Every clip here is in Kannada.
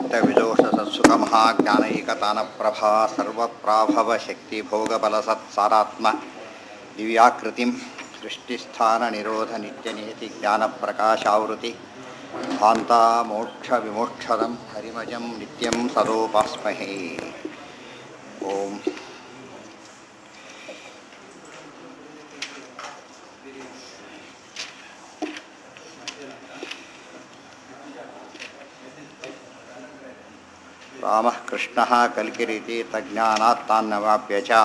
नित्यविदोषसत्सुखमहा ज्ञानैकतानप्रभा सर्वप्राभवशक्तिभोगबलसत्सारात्म दिव्याकृतिं सृष्टिस्थाननिरोधनित्यनियतिज्ञानप्रकाशावृति भान्ता मोक्षविमोक्षदं हरिमजं नित्यं सदोपास्महे ॐ रामः कृष्णः कल्किरीति तज्ज्ञानात् तान्नवाप्य च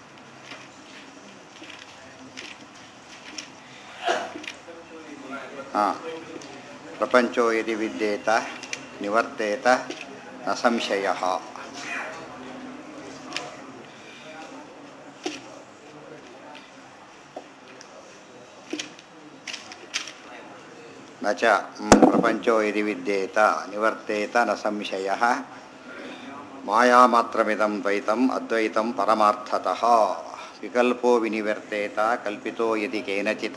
हा प्रपञ्चो यदि विद्येत निवर्तेत न संशयः न च म्, प्रपञ्चो यदि विद्येत निवर्तेत न संशयः ಮಾಯಾಮಾತ್ರಮಿದಂ ದ್ವೈತಂ ಅದ್ವೈತಂ ಪರಮಾರ್ಥತಃ ವಿಕಲ್ಪೋ ವಿನಿವರ್ತೇತ ಕಲ್ಪಿತೋ ಯದಿ ಕೇನಚಿತ್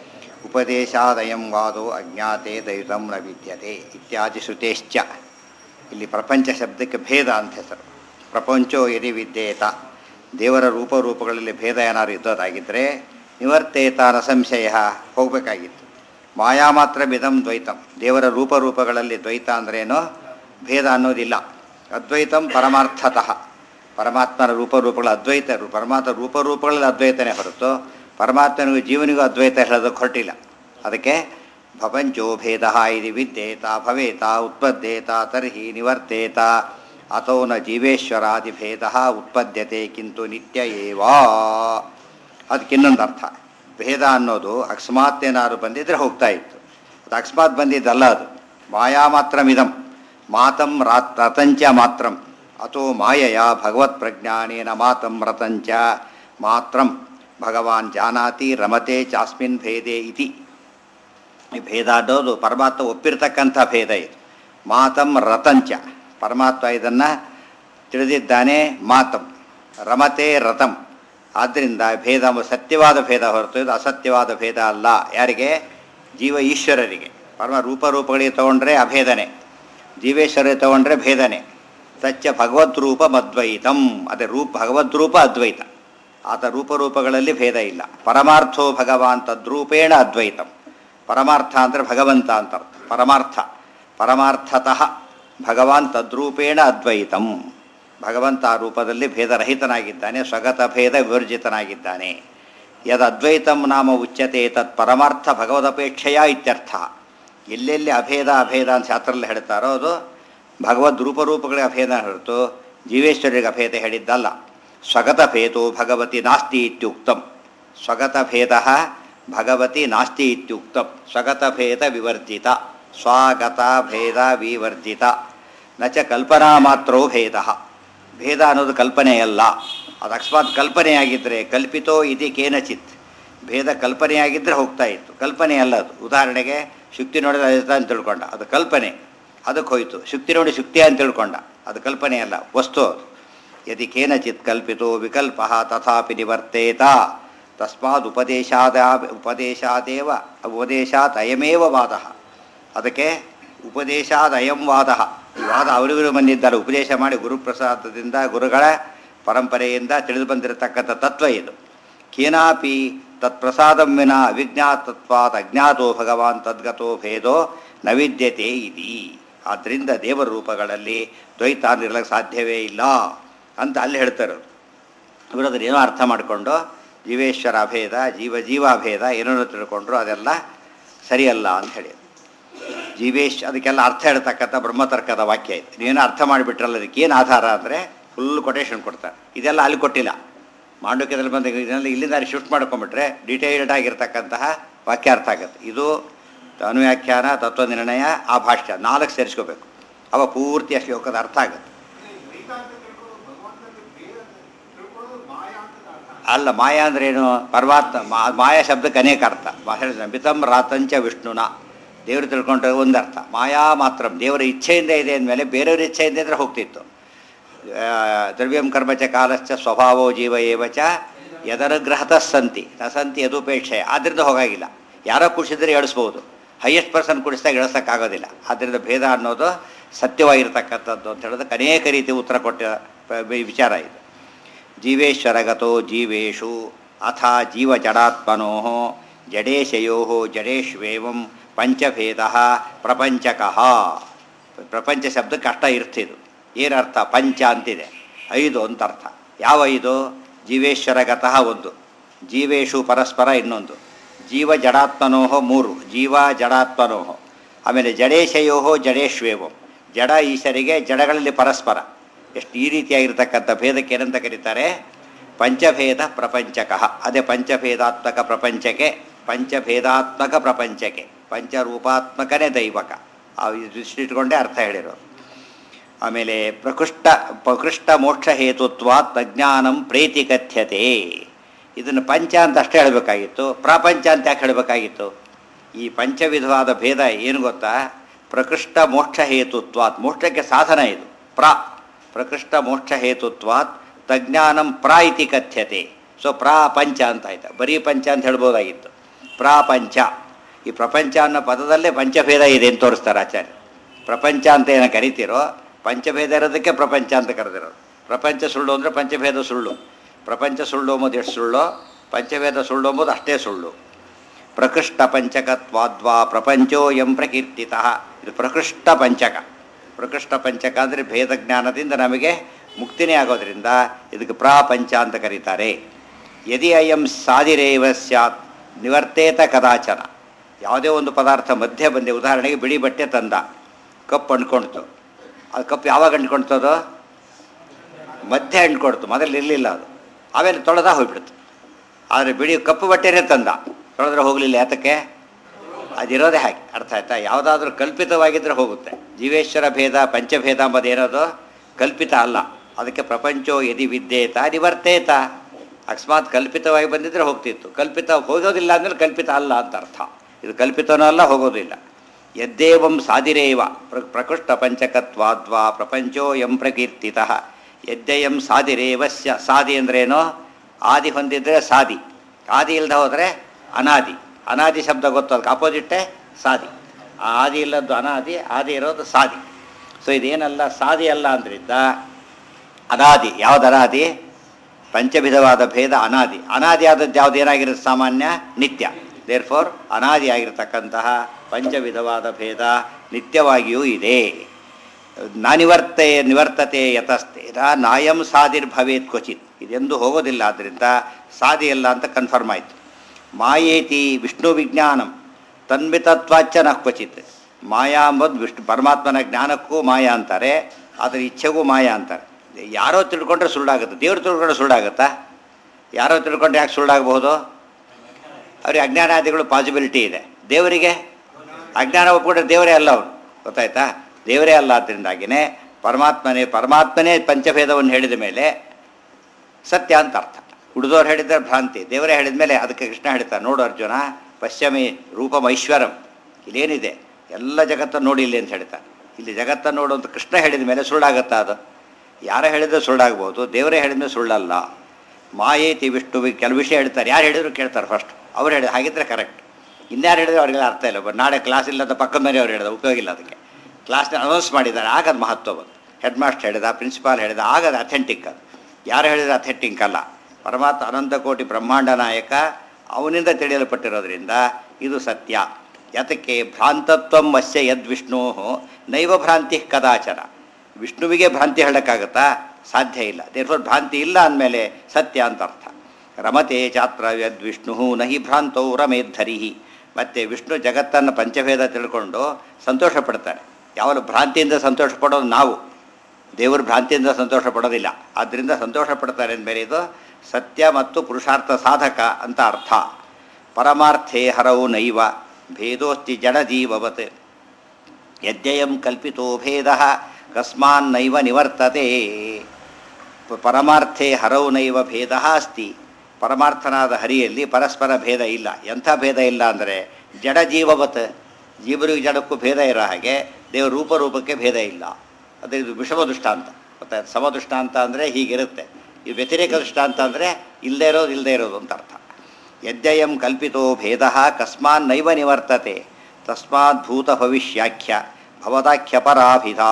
ಉಪದೇಶಾದಯಂ ವಾದೋ ಅಜ್ಞಾತೆ ದೈವತಂ ನ ವಿದ್ಯತೆ ಇತ್ಯಾದಿ ಶ್ರುತೇಶ್ಚ ಇಲ್ಲಿ ಪ್ರಪಂಚ ಶಬ್ದಕ್ಕೆ ಭೇದ ಅಂತ ಹೆಸರು ಪ್ರಪಂಚೋ ಯದಿ ವಿದ್ಯೇತ ದೇವರ ರೂಪರೂಪಗಳಲ್ಲಿ ಭೇದ ಏನಾದ್ರು ಇದ್ದೋದಾಗಿದ್ದರೆ ನಿವರ್ತೇತ ನ ಸಂಶಯ ಹೋಗಬೇಕಾಗಿತ್ತು ಮಾಯಾ ಮಾತ್ರ ಮಿದಂ ದ್ವೈತಂ ದೇವರ ರೂಪರೂಪಗಳಲ್ಲಿ ದ್ವೈತ ಅಂದ್ರೇನೋ ಭೇದ ಅನ್ನೋದಿಲ್ಲ ಅದ್ವೈತಂ ಪರಮಾರ್ಥತಃ ಪರಮಾತ್ಮನ ರೂಪರೂಪಗಳ ಅದ್ವೈತ ರೂ- ಪರಮಾತ್ಮ ರೂಪರೂಪಗಳಲ್ಲಿ ಅದ್ವೈತನೇ ಹೊರತು ಪರಮಾತ್ಮನಿಗೂ ಜೀವನಿಗೂ ಅದ್ವೈತ ಹೇಳೋದಕ್ಕೆ ಹೊರಟಿಲ್ಲ ಅದಕ್ಕೆ ಭವಂಚೋ ಭೇದ ಇದು ವಿದ್ಯೇತ ಭವೇತ ಉತ್ಪದ್ಯೇತ ತರ್ಹಿ ನಿವರ್ತೇತ ಅಥೋ ನ ಜೀವೇಶ್ವರಾದಿ ಭೇದ ಉತ್ಪದ್ಯತೆ ಕಿಂತು ನಿತ್ಯ ಏವಾ ಅದಕ್ಕೆ ಇನ್ನೊಂದು ಅರ್ಥ ಭೇದ ಅನ್ನೋದು ಅಕಸ್ಮಾತ್ ಏನಾದ್ರು ಬಂದಿದ್ರೆ ಹೋಗ್ತಾ ಇತ್ತು ಅದು ಅಕಸ್ಮಾತ್ ಬಂದಿದ್ದಲ್ಲ ಅದು ಮಾಯಾ ಮಾತ್ರ ಮಿದಂ ಮಾತಂ ರಾತ್ ರತಂಚ ಮಾತ್ರಂ ಅಥೋ ಮಾಯಯ ಭಗವತ್ ಪ್ರಜ್ಞಾನೇನ ಮಾತಂ ರತಂಚ ಮಾತ್ರಂ ಭಗವಾನ್ ಜಾನಾತಿ ರಮತೆ ಚಾಸ್ಮಿನ್ ಭೇದೆ ಇತಿ ಈ ಭೇದ ಅನ್ನೋದು ಪರಮಾತ್ಮ ಒಪ್ಪಿರ್ತಕ್ಕಂಥ ಭೇದ ಇದು ಮಾತಂ ರತಂಚ ಪರಮಾತ್ಮ ಇದನ್ನು ತಿಳಿದಿದ್ದಾನೆ ಮಾತಂ ರಮತೆ ರತಂ ಆದ್ದರಿಂದ ಭೇದ ಎಂಬ ಸತ್ಯವಾದ ಭೇದ ಹೊರತು ಇದು ಅಸತ್ಯವಾದ ಭೇದ ಅಲ್ಲ ಯಾರಿಗೆ ಜೀವ ಈಶ್ವರರಿಗೆ ಪರಮ ರೂಪರೂಪಗಳಿಗೆ ತಗೊಂಡ್ರೆ ಅಭೇದನೆ ಜೀವೇಶ್ವರಿಗೆ ತಗೊಂಡ್ರೆ ಭೇದನೆ ತಚ್ಚ ಭಗವದ್ರೂಪ ಮದ್ವೈತಂ ಅದೇ ರೂಪ ಭಗವದ್ರೂಪ ಅದ್ವೈತ ಆತ ರೂಪರೂಪಗಳಲ್ಲಿ ಭೇದ ಇಲ್ಲ ಪರಮಾರ್ಥೋ ಭಗವಾನ್ ತದ್ರೂಪೇಣ ಅದ್ವೈತಂ ಪರಮಾರ್ಥ ಅಂದರೆ ಭಗವಂತ ಅಂತ ಅರ್ಥ ಪರಮಾರ್ಥ ಪರಮಾರ್ಥತಃ ಭಗವಾನ್ ತದ್ರೂಪೇಣ ಅದ್ವೈತಂ ಭಗವಂತ ಆ ರೂಪದಲ್ಲಿ ಭೇದರಹಿತನಾಗಿದ್ದಾನೆ ಸ್ವಗತ ಭೇದ ವಿವರ್ಜಿತನಾಗಿದ್ದಾನೆ ಯದ್ ಅದ್ವೈತಂ ನಾಮ ಉಚ್ಯತೆ ತತ್ ಪರಮಾರ್ಥ ಭಗವದಪೇಕ್ಷೆಯ ಇತ್ಯರ್ಥ ಎಲ್ಲೆಲ್ಲಿ ಅಭೇದ ಅಭೇದ ಅಂತ ಶಾಸ್ತ್ರದಲ್ಲಿ ಹೇಳ್ತಾರೋ ಅದು ಭಗವದ್ ರೂಪರೂಪಗಳಿಗೆ ಅಭೇದ ಹೊರತು ಜೀವೇಶ್ವರಿಗೆ ಅಭೇದ ಹೇಳಿದ್ದಲ್ಲ ಸ್ವಗತ ಭೇದೋ ಭಗವತಿ ನಾಸ್ತಿ ಇತ್ಯುಕ್ತಂ ಸ್ವಗತ ಭೇದ ಭಗವತಿ ನಾಸ್ತಿ ಇತ್ಯುಕ್ತಂ ಸ್ವಗತ ಭೇದ ವಿವರ್ಜಿತ ಸ್ವಾಗತ ಭೇದ ವಿವರ್ಜಿತ ನ ಚ ಕಲ್ಪನಾ ಮಾತ್ರೋ ಭೇದ ಭೇದ ಅನ್ನೋದು ಕಲ್ಪನೆಯಲ್ಲ ಅದು ಅಕಸ್ಮಾತ್ ಕಲ್ಪನೆಯಾಗಿದ್ದರೆ ಕಲ್ಪಿತೋ ಇತಿ ಕೇನಚಿತ್ ಭೇದ ಕಲ್ಪನೆಯಾಗಿದ್ದರೆ ಹೋಗ್ತಾ ಇತ್ತು ಕಲ್ಪನೆ ಅಲ್ಲ ಅದು ಉದಾಹರಣೆಗೆ ಶುಕ್ತಿ ನೋಡಿದ್ರೆ ರಜತ ಅಂತ ತಿಳ್ಕೊಂಡ ಅದು ಕಲ್ಪನೆ ಅದಕ್ಕೆ ಹೋಯಿತು ಶುಕ್ತಿ ನೋಡಿ ಶುಕ್ತಿ ಅಂತ ತಿಳ್ಕೊಂಡ ಅದು ಕಲ್ಪನೆ ಅಲ್ಲ ವಸ್ತು ಅದು ಯದಿ ಕೇನಚಿತ್ ಕಲ್ಪಿತೋ ವಿಕಲ್ಪ ತಥಾಪಿ ನಿವರ್ತೇತ ತಸ್ಮಾದ್ ಉಪದೇಶಾದ ಉಪದೇಶಾದೇವ ಉಪದೇಶಾತ್ ಅಯಮೇವ ವಾದ ಅದಕ್ಕೆ ಉಪದೇಶಾದ ಅಯಂ ವಾದ ಈ ವಾದ ಅವರಿವರು ಬಂದಿದ್ದಾರೆ ಉಪದೇಶ ಮಾಡಿ ಗುರುಪ್ರಸಾದದಿಂದ ಗುರುಗಳ ಪರಂಪರೆಯಿಂದ ತಿಳಿದು ಬಂದಿರತಕ್ಕಂಥ ತತ್ವ ಇದು ಕೇನಾಪಿ ತತ್ಪ್ರಸಾದಂ ವಿನ ಅವಿಜ್ಞಾತತ್ವಾತ್ ಅಜ್ಞಾತೋ ಭಗವಾನ್ ತದ್ಗತೋ ಭೇದೋ ನ ವಿದ್ಯತೆ ಇತಿ ಆದ್ದರಿಂದ ದೇವರ ರೂಪಗಳಲ್ಲಿ ದ್ವೈತ ನಿರ್ಲಕ್ಕೆ ಸಾಧ್ಯವೇ ಇಲ್ಲ ಅಂತ ಅಲ್ಲಿ ಹೇಳ್ತಾರೆ ಇವರು ಅದನ್ನು ಏನೋ ಅರ್ಥ ಮಾಡಿಕೊಂಡು ಜೀವೇಶ್ವರ ಅಭೇದ ಜೀವ ಜೀವಾಭೇದ ಏನೇನೋ ತಿಳ್ಕೊಂಡ್ರು ಅದೆಲ್ಲ ಸರಿಯಲ್ಲ ಅಂತ ಹೇಳಿ ಜೀವೇಶ್ ಅದಕ್ಕೆಲ್ಲ ಅರ್ಥ ಹೇಳ್ತಕ್ಕಂಥ ಬ್ರಹ್ಮತರ್ಕದ ವಾಕ್ಯ ಇದೆ ನೀವೇನೋ ಅರ್ಥ ಮಾಡಿಬಿಟ್ರಲ್ಲ ಅದಕ್ಕೆ ಏನು ಆಧಾರ ಅಂದರೆ ಫುಲ್ ಕೊಟೇಶನ್ ಕೊಡ್ತಾರೆ ಇದೆಲ್ಲ ಅಲ್ಲಿ ಕೊಟ್ಟಿಲ್ಲ ಮಾಂಡುಕ್ಯದಲ್ಲಿ ಬಂದ ಇದನ್ನೆಲ್ಲ ಇಲ್ಲಿಂದ ಅಲ್ಲಿ ಶಿಫ್ಟ್ ಮಾಡ್ಕೊಂಬಿಟ್ರೆ ಡಿಟೇಲ್ಡ್ ಆಗಿರ್ತಕ್ಕಂತಹ ವಾಕ್ಯ ಅರ್ಥ ಆಗುತ್ತೆ ಇದು ಅನುವ್ಯಾಖ್ಯಾನ ತತ್ವನಿರ್ಣಯ ಆ ಭಾಷ್ಯ ನಾಲ್ಕು ಸೇರಿಸ್ಕೋಬೇಕು ಅವ ಪೂರ್ತಿ ಆ ಶ್ಲೋಕದ ಅರ್ಥ ಆಗುತ್ತೆ ಅಲ್ಲ ಮಾಯಾ ಅಂದ್ರೇನು ಪರಮಾತ್ಮ ಮಾ- ಮಾಯಾ ಶಬ್ದಕ್ಕೆ ಅನೇಕ ಅರ್ಥ ಮಾ- ಹೇಳಿದ ಮಿತಂ ರಾತಂಚ ವಿಷ್ಣುನ ದೇವರು ತಿಳ್ಕೊಂಡ್ರೆ ಒಂದು ಅರ್ಥ ಮಾಯಾ ಮಾತ್ರ ದೇವರ ಇಚ್ಛೆಯಿಂದ ಇದೆ ಅಂದಮೇಲೆ ಬೇರೆಯವ್ರ ಇಚ್ಛೆಯಿಂದ ಇದ್ರೆ ಹೋಗ್ತಿತ್ತು ಆ, ದ್ರವ್ಯಂ ಕರ್ಮಚ ಕಾಲಶ್ಚ ಸ್ವಭಾವೋ ಜೀವ ಏವ ಚ ಯದನುಗ್ರಹತಃ ಸಂತಿ ನ ಸಂತಿ ಯದುಪೇಕ್ಷೆ ಆದ್ದರಿಂದ ಹೋಗಾಗಿಲ್ಲ ಯಾರೋ ಕುಡಿಸಿದ್ರೆ ಎಳಿಸ್ಬೋದು ಹೈಯೆಸ್ಟ್ ಪರ್ಸನ್ ಕುಡಿಸಿದಾಗ ಇಳಿಸೋಕ್ಕಾಗೋದಿಲ್ಲ ಆದ್ದರಿಂದ ಭೇದ ಅನ್ನೋದು ಸತ್ಯವಾಗಿರ್ತಕ್ಕಂಥದ್ದು ಅಂತ ಹೇಳೋದಕ್ಕೆ ಅನೇಕ ರೀತಿ ಉತ್ತರ ಕೊಟ್ಟ ಪ- ವಿಚಾರ ಇದು ಜೀವೇಶ್ವರಗತೋ ಜೀವೇಶು ಅಥ ಜೀವಜಡಾತ್ಮನೋ ಜಡೇಶಯೋ ಜಡೇಶ್ವೇವಂ ಪಂಚಭೇದ ಪ್ರಪಂಚಕಃ ಪ್ರಪಂಚ ಶಬ್ದಕ್ಕೆ ಅಷ್ಟ ಇರ್ತಿದು ಏನರ್ಥ ಪಂಚ ಅಂತಿದೆ ಐದು ಅಂತ ಅರ್ಥ ಯಾವ ಐದು ಜೀವೇಶ್ವರಗತಃ ಒಂದು ಜೀವೇಶು ಪರಸ್ಪರ ಇನ್ನೊಂದು ಜೀವ ಜಡಾತ್ಮನೋಹ ಮೂರು ಜೀವ ಜಡಾತ್ಮನೋಹ ಆಮೇಲೆ ಜಡೇಶಯೋ ಜಡೇಶ್ವೇವಂ ಜಡ ಈಶರಿಗೆ ಜಡಗಳಲ್ಲಿ ಪರಸ್ಪರ ಎಷ್ಟು ಈ ರೀತಿಯಾಗಿರ್ತಕ್ಕಂಥ ಭೇದಕ್ಕೆ ಏನಂತ ಕರೀತಾರೆ ಪಂಚಭೇದ ಪ್ರಪಂಚಕಃ ಅದೇ ಪಂಚಭೇದಾತ್ಮಕ ಪ್ರಪಂಚಕ್ಕೆ ಪಂಚಭೇದಾತ್ಮಕ ಪ್ರಪಂಚಕ್ಕೆ ಪಂಚರೂಪಾತ್ಮಕನೇ ದೈವಕ ಆ ದೃಷ್ಟಿಟ್ಕೊಂಡೇ ಅರ್ಥ ಹೇಳಿರೋದು ಆಮೇಲೆ ಪ್ರಕೃಷ್ಟ ಪ್ರಕೃಷ್ಟ ಮೋಕ್ಷ ಹೇತುತ್ವಾತ್ ಅಜ್ಞಾನಂ ಪ್ರೀತಿ ಕಥ್ಯತೆ ಇದನ್ನು ಪಂಚ ಅಂತ ಅಷ್ಟೇ ಹೇಳಬೇಕಾಗಿತ್ತು ಪ್ರಪಂಚ ಅಂತ ಯಾಕೆ ಹೇಳಬೇಕಾಗಿತ್ತು ಈ ಪಂಚವಿಧವಾದ ಭೇದ ಏನು ಗೊತ್ತಾ ಪ್ರಕೃಷ್ಟ ಮೋಕ್ಷ ಹೇತುತ್ವಾತ್ ಮೋಕ್ಷಕ್ಕೆ ಸಾಧನ ಇದು ಪ್ರ ಪ್ರಕೃಷ್ಟ ಮೋಕ್ಷ ಹೇತುತ್ವಾತ್ ತಜ್ಞಾನಂ ಪ್ರ ಇತಿ ಕಥ್ಯತೆ ಸೊ ಪ್ರಾಪಂಚ ಅಂತ ಆಯ್ತು ಬರೀ ಪಂಚ ಅಂತ ಹೇಳ್ಬೋದಾಗಿತ್ತು ಪ್ರಾಪಂಚ ಈ ಪ್ರಪಂಚ ಅನ್ನೋ ಪದದಲ್ಲೇ ಪಂಚಭೇದ ಇದೆ ಅಂತ ತೋರಿಸ್ತಾರೆ ಆಚಾರ್ಯ ಪ್ರಪಂಚ ಅಂತ ಏನೋ ಕರಿತೀರೋ ಪಂಚಭೇದ ಇರೋದಕ್ಕೆ ಪ್ರಪಂಚ ಅಂತ ಕರೆದಿರೋದು ಪ್ರಪಂಚ ಸುಳ್ಳು ಅಂದರೆ ಪಂಚಭೇದ ಸುಳ್ಳು ಪ್ರಪಂಚ ಸುಳ್ಳು ಎಂಬುದು ಎಷ್ಟು ಸುಳ್ಳು ಪಂಚಭೇದ ಸುಳ್ಳು ಎಂಬುದು ಅಷ್ಟೇ ಸುಳ್ಳು ಪ್ರಕೃಷ್ಟ ಪಂಚಕತ್ವಾದ್ವಾ ಪ್ರಪಂಚೋ ಎಂ ಪ್ರಕೀರ್ತಿತ ಇದು ಪ್ರಕೃಷ್ಟ ಪಂಚಕ ಪ್ರಕೃಷ್ಟ ಪಂಚಕ ಅಂದರೆ ಭೇದ ಜ್ಞಾನದಿಂದ ನಮಗೆ ಮುಕ್ತಿನೇ ಆಗೋದ್ರಿಂದ ಇದಕ್ಕೆ ಪ್ರಾಪಂಚ ಅಂತ ಕರೀತಾರೆ ಯದಿ ಅಯಂ ಸಾದಿರೇವ ಸ್ಯಾತ್ ನಿವರ್ತೇತ ಕದಾಚನ ಯಾವುದೇ ಒಂದು ಪದಾರ್ಥ ಮಧ್ಯೆ ಬಂದೆ ಉದಾಹರಣೆಗೆ ಬಿಳಿ ಬಟ್ಟೆ ತಂದ ಕಪ್ಪು ಅಂಟ್ಕೊಳ್ತು ಅದು ಕಪ್ಪು ಯಾವಾಗ ಅಂಟ್ಕೊಳ್ತದೋ ಮಧ್ಯೆ ಅಂಟ್ಕೊಡ್ತು ಮೊದಲು ಇರಲಿಲ್ಲ ಅದು ಆಮೇಲೆ ತೊಳೆದ ಹೋಗ್ಬಿಡ್ತು ಆದರೆ ಬಿಳಿ ಕಪ್ಪು ಬಟ್ಟೆನೇ ತಂದ ತೊಳೆದ್ರೆ ಹೋಗಲಿಲ್ಲ ಯಾತಕ್ಕೆ ಅದಿರೋದೇ ಹಾಗೆ ಅರ್ಥ ಆಯ್ತಾ ಯಾವುದಾದ್ರೂ ಕಲ್ಪಿತವಾಗಿದ್ದರೆ ಹೋಗುತ್ತೆ ಜೀವೇಶ್ವರ ಭೇದ ಪಂಚಭೇದ ಅಂಬದು ಏನದು ಕಲ್ಪಿತ ಅಲ್ಲ ಅದಕ್ಕೆ ಪ್ರಪಂಚೋ ಯದಿ ವಿದ್ಯೇತ ನಿವರ್ತೇತ ಅಕಸ್ಮಾತ್ ಕಲ್ಪಿತವಾಗಿ ಬಂದಿದ್ದರೆ ಹೋಗ್ತಿತ್ತು ಕಲ್ಪಿತ ಹೋಗೋದಿಲ್ಲ ಅಂದರೆ ಕಲ್ಪಿತ ಅಲ್ಲ ಅಂತ ಅರ್ಥ ಇದು ಕಲ್ಪಿತನೂ ಅಲ್ಲ ಹೋಗೋದಿಲ್ಲ ಯದ್ದೇವಂ ಸಾದಿರೇವ ಪ್ರ ಪ್ರಕೃಷ್ಟ ಪಂಚಕತ್ವಾದ್ವಾ ಪ್ರಪಂಚೋ ಎಂ ಪ್ರಕೀರ್ತಿತ ಯದ್ದಯಂ ಸಾದಿರೇವಸ್ಯ ಸಾದಿ ಅಂದ್ರೇನು ಆದಿ ಹೊಂದಿದ್ರೆ ಸಾದಿ ಆದಿ ಇಲ್ಲದೆ ಹೋದರೆ ಅನಾದಿ ಅನಾದಿ ಶಬ್ದ ಗೊತ್ತು ಅದಕ್ಕೆ ಅಪೋಸಿಟ್ಟೇ ಸಾದಿ ಆ ಆದಿ ಇಲ್ಲದ್ದು ಅನಾದಿ ಆದಿ ಇರೋದು ಸಾದಿ ಸೊ ಇದೇನಲ್ಲ ಸಾದಿ ಅಲ್ಲ ಅಂದ್ರಿಂದ ಅನಾದಿ ಯಾವ್ದು ಅನಾದಿ ಪಂಚವಿಧವಾದ ಭೇದ ಅನಾದಿ ಅನಾದಿ ಆದದ್ದು ಯಾವ್ದು ಏನಾಗಿರುತ್ತೆ ಸಾಮಾನ್ಯ ನಿತ್ಯ ದೇರ್ ಫೋರ್ ಅನಾದಿ ಆಗಿರತಕ್ಕಂತಹ ಪಂಚವಿಧವಾದ ಭೇದ ನಿತ್ಯವಾಗಿಯೂ ಇದೆ ನಾನಿವರ್ತೆ ನಿವರ್ತತೆ ಯತಸ್ಥಿರ ನಾಯಂ ಸಾದಿರ್ಭವೇತ್ ಕ್ವಚಿತ್ ಇದೆಂದು ಹೋಗೋದಿಲ್ಲ ಆದ್ದರಿಂದ ಸಾದಿಯಲ್ಲ ಅಂತ ಕನ್ಫರ್ಮ್ ಆಯಿತು ಮಾಯೇತಿ ವಿಷ್ಣು ವಿಜ್ಞಾನಂ ತನ್ಮಿತತ್ವಾಚ್ಚ ನ ಕ್ವಚಿತ್ ಮಾಯಾ ಅಂಬುದು ವಿಷ್ಣು ಪರಮಾತ್ಮನ ಜ್ಞಾನಕ್ಕೂ ಮಾಯಾ ಅಂತಾರೆ ಅದರ ಇಚ್ಛೆಗೂ ಮಾಯಾ ಅಂತಾರೆ ಯಾರೋ ತಿಳ್ಕೊಂಡ್ರೆ ಸುಳ್ಳಾಗುತ್ತೆ ದೇವ್ರು ತಿಳ್ಕೊಂಡ್ರೆ ಸುಳ್ಳಾಗುತ್ತಾ ಯಾರೋ ತಿಳ್ಕೊಂಡ್ರೆ ಯಾಕೆ ಸುಳ್ಳಾಗಬಹುದು ಅವ್ರಿಗೆ ಅಜ್ಞಾನಾದಿಗಳು ಪಾಸಿಬಿಲಿಟಿ ಇದೆ ದೇವರಿಗೆ ಅಜ್ಞಾನ ಒಪ್ಕೊಂಡ್ರೆ ದೇವರೇ ಅಲ್ಲ ಅವನು ಗೊತ್ತಾಯ್ತಾ ದೇವರೇ ಅಲ್ಲ ಅದರಿಂದಾಗಿನೇ ಪರಮಾತ್ಮನೇ ಪರಮಾತ್ಮನೇ ಪಂಚಭೇದವನ್ನು ಹೇಳಿದ ಮೇಲೆ ಸತ್ಯ ಅಂತ ಅರ್ಥ ಉಳಿದವ್ರು ಹೇಳಿದ್ರೆ ಭ್ರಾಂತಿ ದೇವರೇ ಹೇಳಿದ ಮೇಲೆ ಅದಕ್ಕೆ ಕೃಷ್ಣ ಹೇಳ್ತಾರೆ ನೋಡು ಅರ್ಜುನ ಪಶ್ಚಿಮಿ ರೂಪಮೈಶ್ವರಂ ಇಲ್ಲೇನಿದೆ ಎಲ್ಲ ಜಗತ್ತನ್ನು ನೋಡಿ ಇಲ್ಲಿ ಅಂತ ಹೇಳ್ತಾರೆ ಇಲ್ಲಿ ಜಗತ್ತನ್ನು ನೋಡು ಅಂತ ಕೃಷ್ಣ ಹೇಳಿದ ಮೇಲೆ ಸುಳ್ಳಾಗತ್ತಾ ಅದು ಯಾರು ಹೇಳಿದ್ರೆ ಸುಳ್ಳಾಗ್ಬೋದು ದೇವರೇ ಹೇಳಿದ ಮೇಲೆ ಸುಳ್ಳಲ್ಲ ಮಾಯೇತಿ ವಿಷ್ಣು ವಿ- ಕೆಲವು ವಿಷಯ ಹೇಳ್ತಾರೆ ಯಾರು ಹೇಳಿದ್ರು ಕೇಳ್ತಾರೆ ಫಸ್ಟ್ ಅವ್ರು ಹೇಳಿದ ಹಾಗಿದ್ರೆ ಕರೆಕ್ಟ್ ಇನ್ಯಾರು ಹೇಳಿದ್ರೆ ಅವ್ರಿಗೆಲ್ಲ ಅರ್ಥ ಇಲ್ಲ ಬಟ್ ನಾಳೆ ಕ್ಲಾಸ್ ಇಲ್ಲದ ಪಕ್ಕದ ಮನೆ ಅವ್ರು ಹೇಳಿದ ಉಪಯೋಗ ಇಲ್ಲ ಅದಕ್ಕೆ ಕ್ಲಾಸ್ನ ಅನೌನ್ಸ್ ಮಾಡಿದ್ದಾರೆ ಆಗ ಅದು ಮಹತ್ವ ಬಂತು ಹೆಡ್ ಮಾಸ್ಟರ್ ಹೇಳಿದ ಪ್ರಿನ್ಸಿಪಾಲ್ ಹೇಳಿದ ಆಗ ಅದು ಅಥೆಂಟಿಕ್ ಅದು ಯಾರು ಹೇಳಿದ್ರೆ ಅಥೆಂಟಿಕ್ ಅಲ್ಲ ಪರಮಾತ್ಮ ಅನಂತ ಕೋಟಿ ಬ್ರಹ್ಮಾಂಡ ನಾಯಕ ಅವನಿಂದ ತಿಳಿಯಲ್ಪಟ್ಟಿರೋದ್ರಿಂದ ಇದು ಸತ್ಯ ಯಾತಕ್ಕೆ ಭ್ರಾಂತತ್ವಂ ವಶ್ಯ ಯದ್ ವಿಷ್ಣು ನೈವ ಭ್ರಾಂತಿ ಕದಾಚರ ವಿಷ್ಣುವಿಗೆ ಭ್ರಾಂತಿ ಹೇಳೋಕ್ಕಾಗತ್ತಾ ಸಾಧ್ಯ ಇಲ್ಲ ದೇರ್ಫೋರ್ ಭ್ರಾಂತಿ ಇಲ್ಲ ಅಂದಮೇಲೆ ಸತ್ಯ ಅಂತ ಅರ್ಥ ರಮತೆ ಚಾತ್ರ ಯದ್ ವಿಷ್ಣು ನಹಿ ಭ್ರಾಂತೌ ರಮೇದ್ಧರಿ ಮತ್ತು ವಿಷ್ಣು ಜಗತ್ತನ್ನು ಪಂಚಭೇದ ತಿಳ್ಕೊಂಡು ಸಂತೋಷ ಪಡ್ತಾರೆ ಯಾವಲು ಭ್ರಾಂತಿಯಿಂದ ಸಂತೋಷ ಪಡೋದು ನಾವು ದೇವರು ಭ್ರಾಂತಿಯಿಂದ ಸಂತೋಷ ಪಡೋದಿಲ್ಲ ಆದ್ದರಿಂದ ಸಂತೋಷ ಪಡ್ತಾರೆ ಅಂದಮೇಲೆ ಇದು ಸತ್ಯ ಮತ್ತು ಪುರುಷಾರ್ಥ ಸಾಧಕ ಅಂತ ಅರ್ಥ ಪರಮಾರ್ಥೇ ಹರವು ನೈವ ಭೇದೋಸ್ತಿ ಜಡಜೀವವತ್ ಯದ್ಯಯಂ ಕಲ್ಪಿತೋ ಭೇದ ಕಸ್ಮಾನ್ನೈವ ನಿವರ್ತತೆ ಪ- ಪರಮಾರ್ಥೇ ಹರೌ ನೈವ ಭೇದ ಅಸ್ತಿ ಪರಮಾರ್ಥನಾದ ಹರಿಯಲ್ಲಿ ಪರಸ್ಪರ ಭೇದ ಇಲ್ಲ ಎಂಥ ಭೇದ ಇಲ್ಲ ಅಂದರೆ ಜಡ ಜೀವವತ್ ಜೀವರಿಗೆ ಜಡಕ್ಕೂ ಭೇದ ಇರೋ ಹಾಗೆ ದೇವ ರೂಪರೂಪಕ್ಕೆ ಭೇದ ಇಲ್ಲ ಅದೇ ಇದು ವಿಷಮ ದೃಷ್ಟಾಂತ ಗೊತ್ತಾಯ್ತು ಸಮ ದೃಷ್ಟಾಂತ ಅಂದರೆ ಹೀಗಿರುತ್ತೆ ಇದು ವ್ಯತಿರೇಕ ದೃಷ್ಟಾಂತ ಅಂದರೆ ಇಲ್ಲದೇ ಇರೋದು ಇಲ್ಲದೇ ಇರೋದು ಅಂತ ಅರ್ಥ ಯದ್ಯಯಂ ಕಲ್ಪಿತೋ ಭೇದ ಕಸ್ಮಾನ್ ನೈವ ನಿವರ್ತತೆ ತಸ್ಮಾತ್ ಭೂತ ಭವಿಷ್ಯಾಖ್ಯ ಭವದಾಖ್ಯಪರಾಭಿಧಾ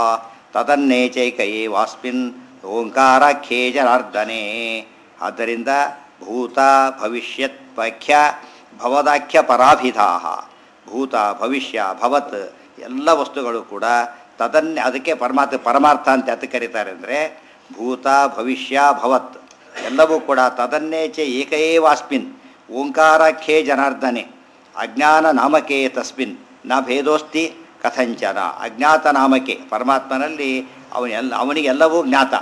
ತದನ್ನೇಚೈಕ ಏವಾಸ್ಮಿನ್ ಓಂಕಾರಾಖ್ಯೇ ಜನಾರ್ದನೆ ಆದ್ದರಿಂದ ಭೂತ ಭವಿಷ್ಯತ್ ಪಖ್ಯ ಭವದಾಖ್ಯ ಪರಾಭಿಧಾ ಭೂತ ಭವಿಷ್ಯ ಭವತ್ ಎಲ್ಲ ವಸ್ತುಗಳು ಕೂಡ ತದನ್ನೇ ಅದಕ್ಕೆ ಪರಮಾರ್ಥ ಪರಮಾರ್ಥ ಅಂತ ಅದಕ್ಕೆ ಕರೀತಾರೆ ಅಂದರೆ ಭೂತ ಭವಿಷ್ಯ ಭವತ್ ಎಲ್ಲವೂ ಕೂಡ ತದನ್ನೇಚೆ ಏಕಏವಾಸ್ಮಿನ್ ಓಂಕಾರಾಖ್ಯೇ ಜನಾರ್ದನೆ ಅಜ್ಞಾನ ನಾಮಕೆ ತಸ್ಮಿನ್ ನ ಭೇದೋಸ್ತಿ ಕಥಂಚನ ಅಜ್ಞಾತ ನಾಮಕೆ ಪರಮಾತ್ಮನಲ್ಲಿ ಅವನೆಲ್ಲ ಅವನಿಗೆ ಎಲ್ಲವೂ ಜ್ಞಾತ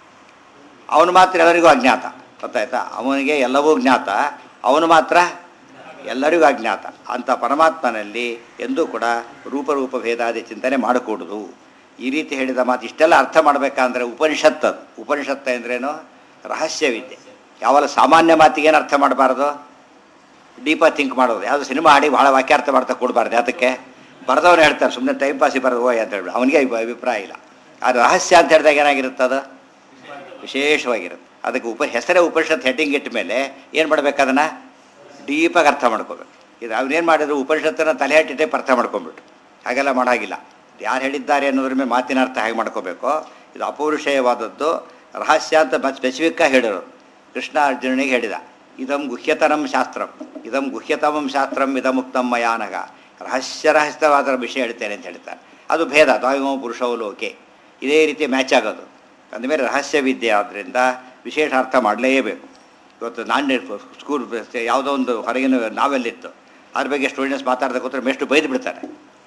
ಅವನು ಮಾತ್ರ ಎಲ್ಲರಿಗೂ ಅಜ್ಞಾತ ಗೊತ್ತಾಯ್ತಾ ಅವನಿಗೆ ಎಲ್ಲವೂ ಜ್ಞಾತ ಅವನು ಮಾತ್ರ ಎಲ್ಲರಿಗೂ ಅಜ್ಞಾತ ಅಂಥ ಪರಮಾತ್ಮನಲ್ಲಿ ಎಂದೂ ಕೂಡ ರೂಪರೂಪ ಭೇದಾದಿ ಚಿಂತನೆ ಮಾಡಕೂಡುದು ಈ ರೀತಿ ಹೇಳಿದ ಮಾತು ಇಷ್ಟೆಲ್ಲ ಅರ್ಥ ಮಾಡಬೇಕಂದ್ರೆ ಉಪನಿಷತ್ ಅದು ಉಪನಿಷತ್ತು ಅಂದ್ರೇನು ರಹಸ್ಯವಿದ್ಯೆ ಯಾವಲ್ಲ ಸಾಮಾನ್ಯ ಮಾತಿಗೇನು ಅರ್ಥ ಮಾಡಬಾರ್ದು ಡೀಪಾಗಿ ಥಿಂಕ್ ಮಾಡೋದು ಯಾವುದು ಸಿನಿಮಾ ಆಡಿ ಭಾಳ ವಾಕ್ಯಾರ್ಥ ಮಾಡ್ತಾ ಕೊಡಬಾರ್ದು ಯಾತಕ್ಕೆ ಬರೆದವನು ಹೇಳ್ತಾರೆ ಸುಮ್ಮನೆ ಟೈಮ್ ಪಾಸಿಗೆ ಬರೋದು ಓಯ್ ಅಂತ ಹೇಳಿ ಅವನಿಗೆ ಅಭಿ- ಅಭಿಪ್ರಾಯ ಇಲ್ಲ ಅದು ರಹಸ್ಯ ಅಂತ ಹೇಳಿದಾಗ ಏನಾಗಿರುತ್ತೆ ಅದು ವಿಶೇಷವಾಗಿರುತ್ತೆ ಅದಕ್ಕೆ ಉಪ ಹೆಸರೇ ಉಪನಿಷತ್ ಹೆಡ್ಡಿಂಗ್ ಇಟ್ಟ ಮೇಲೆ ಏನು ಮಾಡ್ಬೇಕು ಅದನ್ನು ಡೀಪಾಗಿ ಅರ್ಥ ಮಾಡ್ಕೋಬೇಕು ಇದು ಅವನೇನು ಮಾಡಿದ್ರು ಉಪನಿಷತ್ತನ್ನು ತಲೆ ಹಟ್ಟಿಟ್ಟೆ ಅರ್ಥ ಮಾಡ್ಕೊಂಬಿಟ್ಟು ಹಾಗೆಲ್ಲ ಮಾಡಾಗಿಲ್ಲ ಯಾರು ಹೇಳಿದ್ದಾರೆ ಅನ್ನೋದ್ರ ಮೇಲೆ ಮಾತಿನ ಅರ್ಥ ಹೇಗೆ ಮಾಡ್ಕೋಬೇಕು ಇದು ಅಪೌರುಷೇಯವಾದದ್ದು ರಹಸ್ಯ ಅಂತ ಮತ್ತೆ ಸ್ಪೆಸಿಫಿಕ್ಕಾಗಿ ಹೇಳಿರೋರು ಕೃಷ್ಣ ಅರ್ಜುನನಿಗೆ ಹೇಳಿದ ಇದಂ ಗುಹ್ಯತರಂ ಶಾಸ್ತ್ರಂ ಇದಂ ಗುಹ್ಯತಮಂ ಶಾಸ್ತ್ರಂ ಇದಮುಕ್ತಂ ಮಯಾನಗ ರಹಸ್ಯ ರಹಸ್ಯವಾದ ವಿಷಯ ಹೇಳ್ತೇನೆ ಅಂತ ಹೇಳ್ತಾರೆ ಅದು ಭೇದ ದ್ವಾಯಮೋ ಪುರುಷವು ಲೋಕೆ ಇದೇ ರೀತಿ ಮ್ಯಾಚ್ ಆಗೋದು ಅಂದಮೇಲೆ ರಹಸ್ಯ ವಿದ್ಯೆ ಆದ್ದರಿಂದ ವಿಶೇಷ ಅರ್ಥ ಮಾಡಲೇಬೇಕು ಇವತ್ತು ನಾನು ಸ್ಕೂಲ್ ಯಾವುದೋ ಒಂದು ಹೊರಗಿನ ನಾವೆಲ್ಲಿತ್ತು ಅದ್ರ ಬಗ್ಗೆ ಸ್ಟೂಡೆಂಟ್ಸ್ ಮಾತಾಡ್ತಾ ಕೂತ್ರೆ ಮೆಷ್ಟು ಬೈದು ಬಿಡ್ತಾರೆ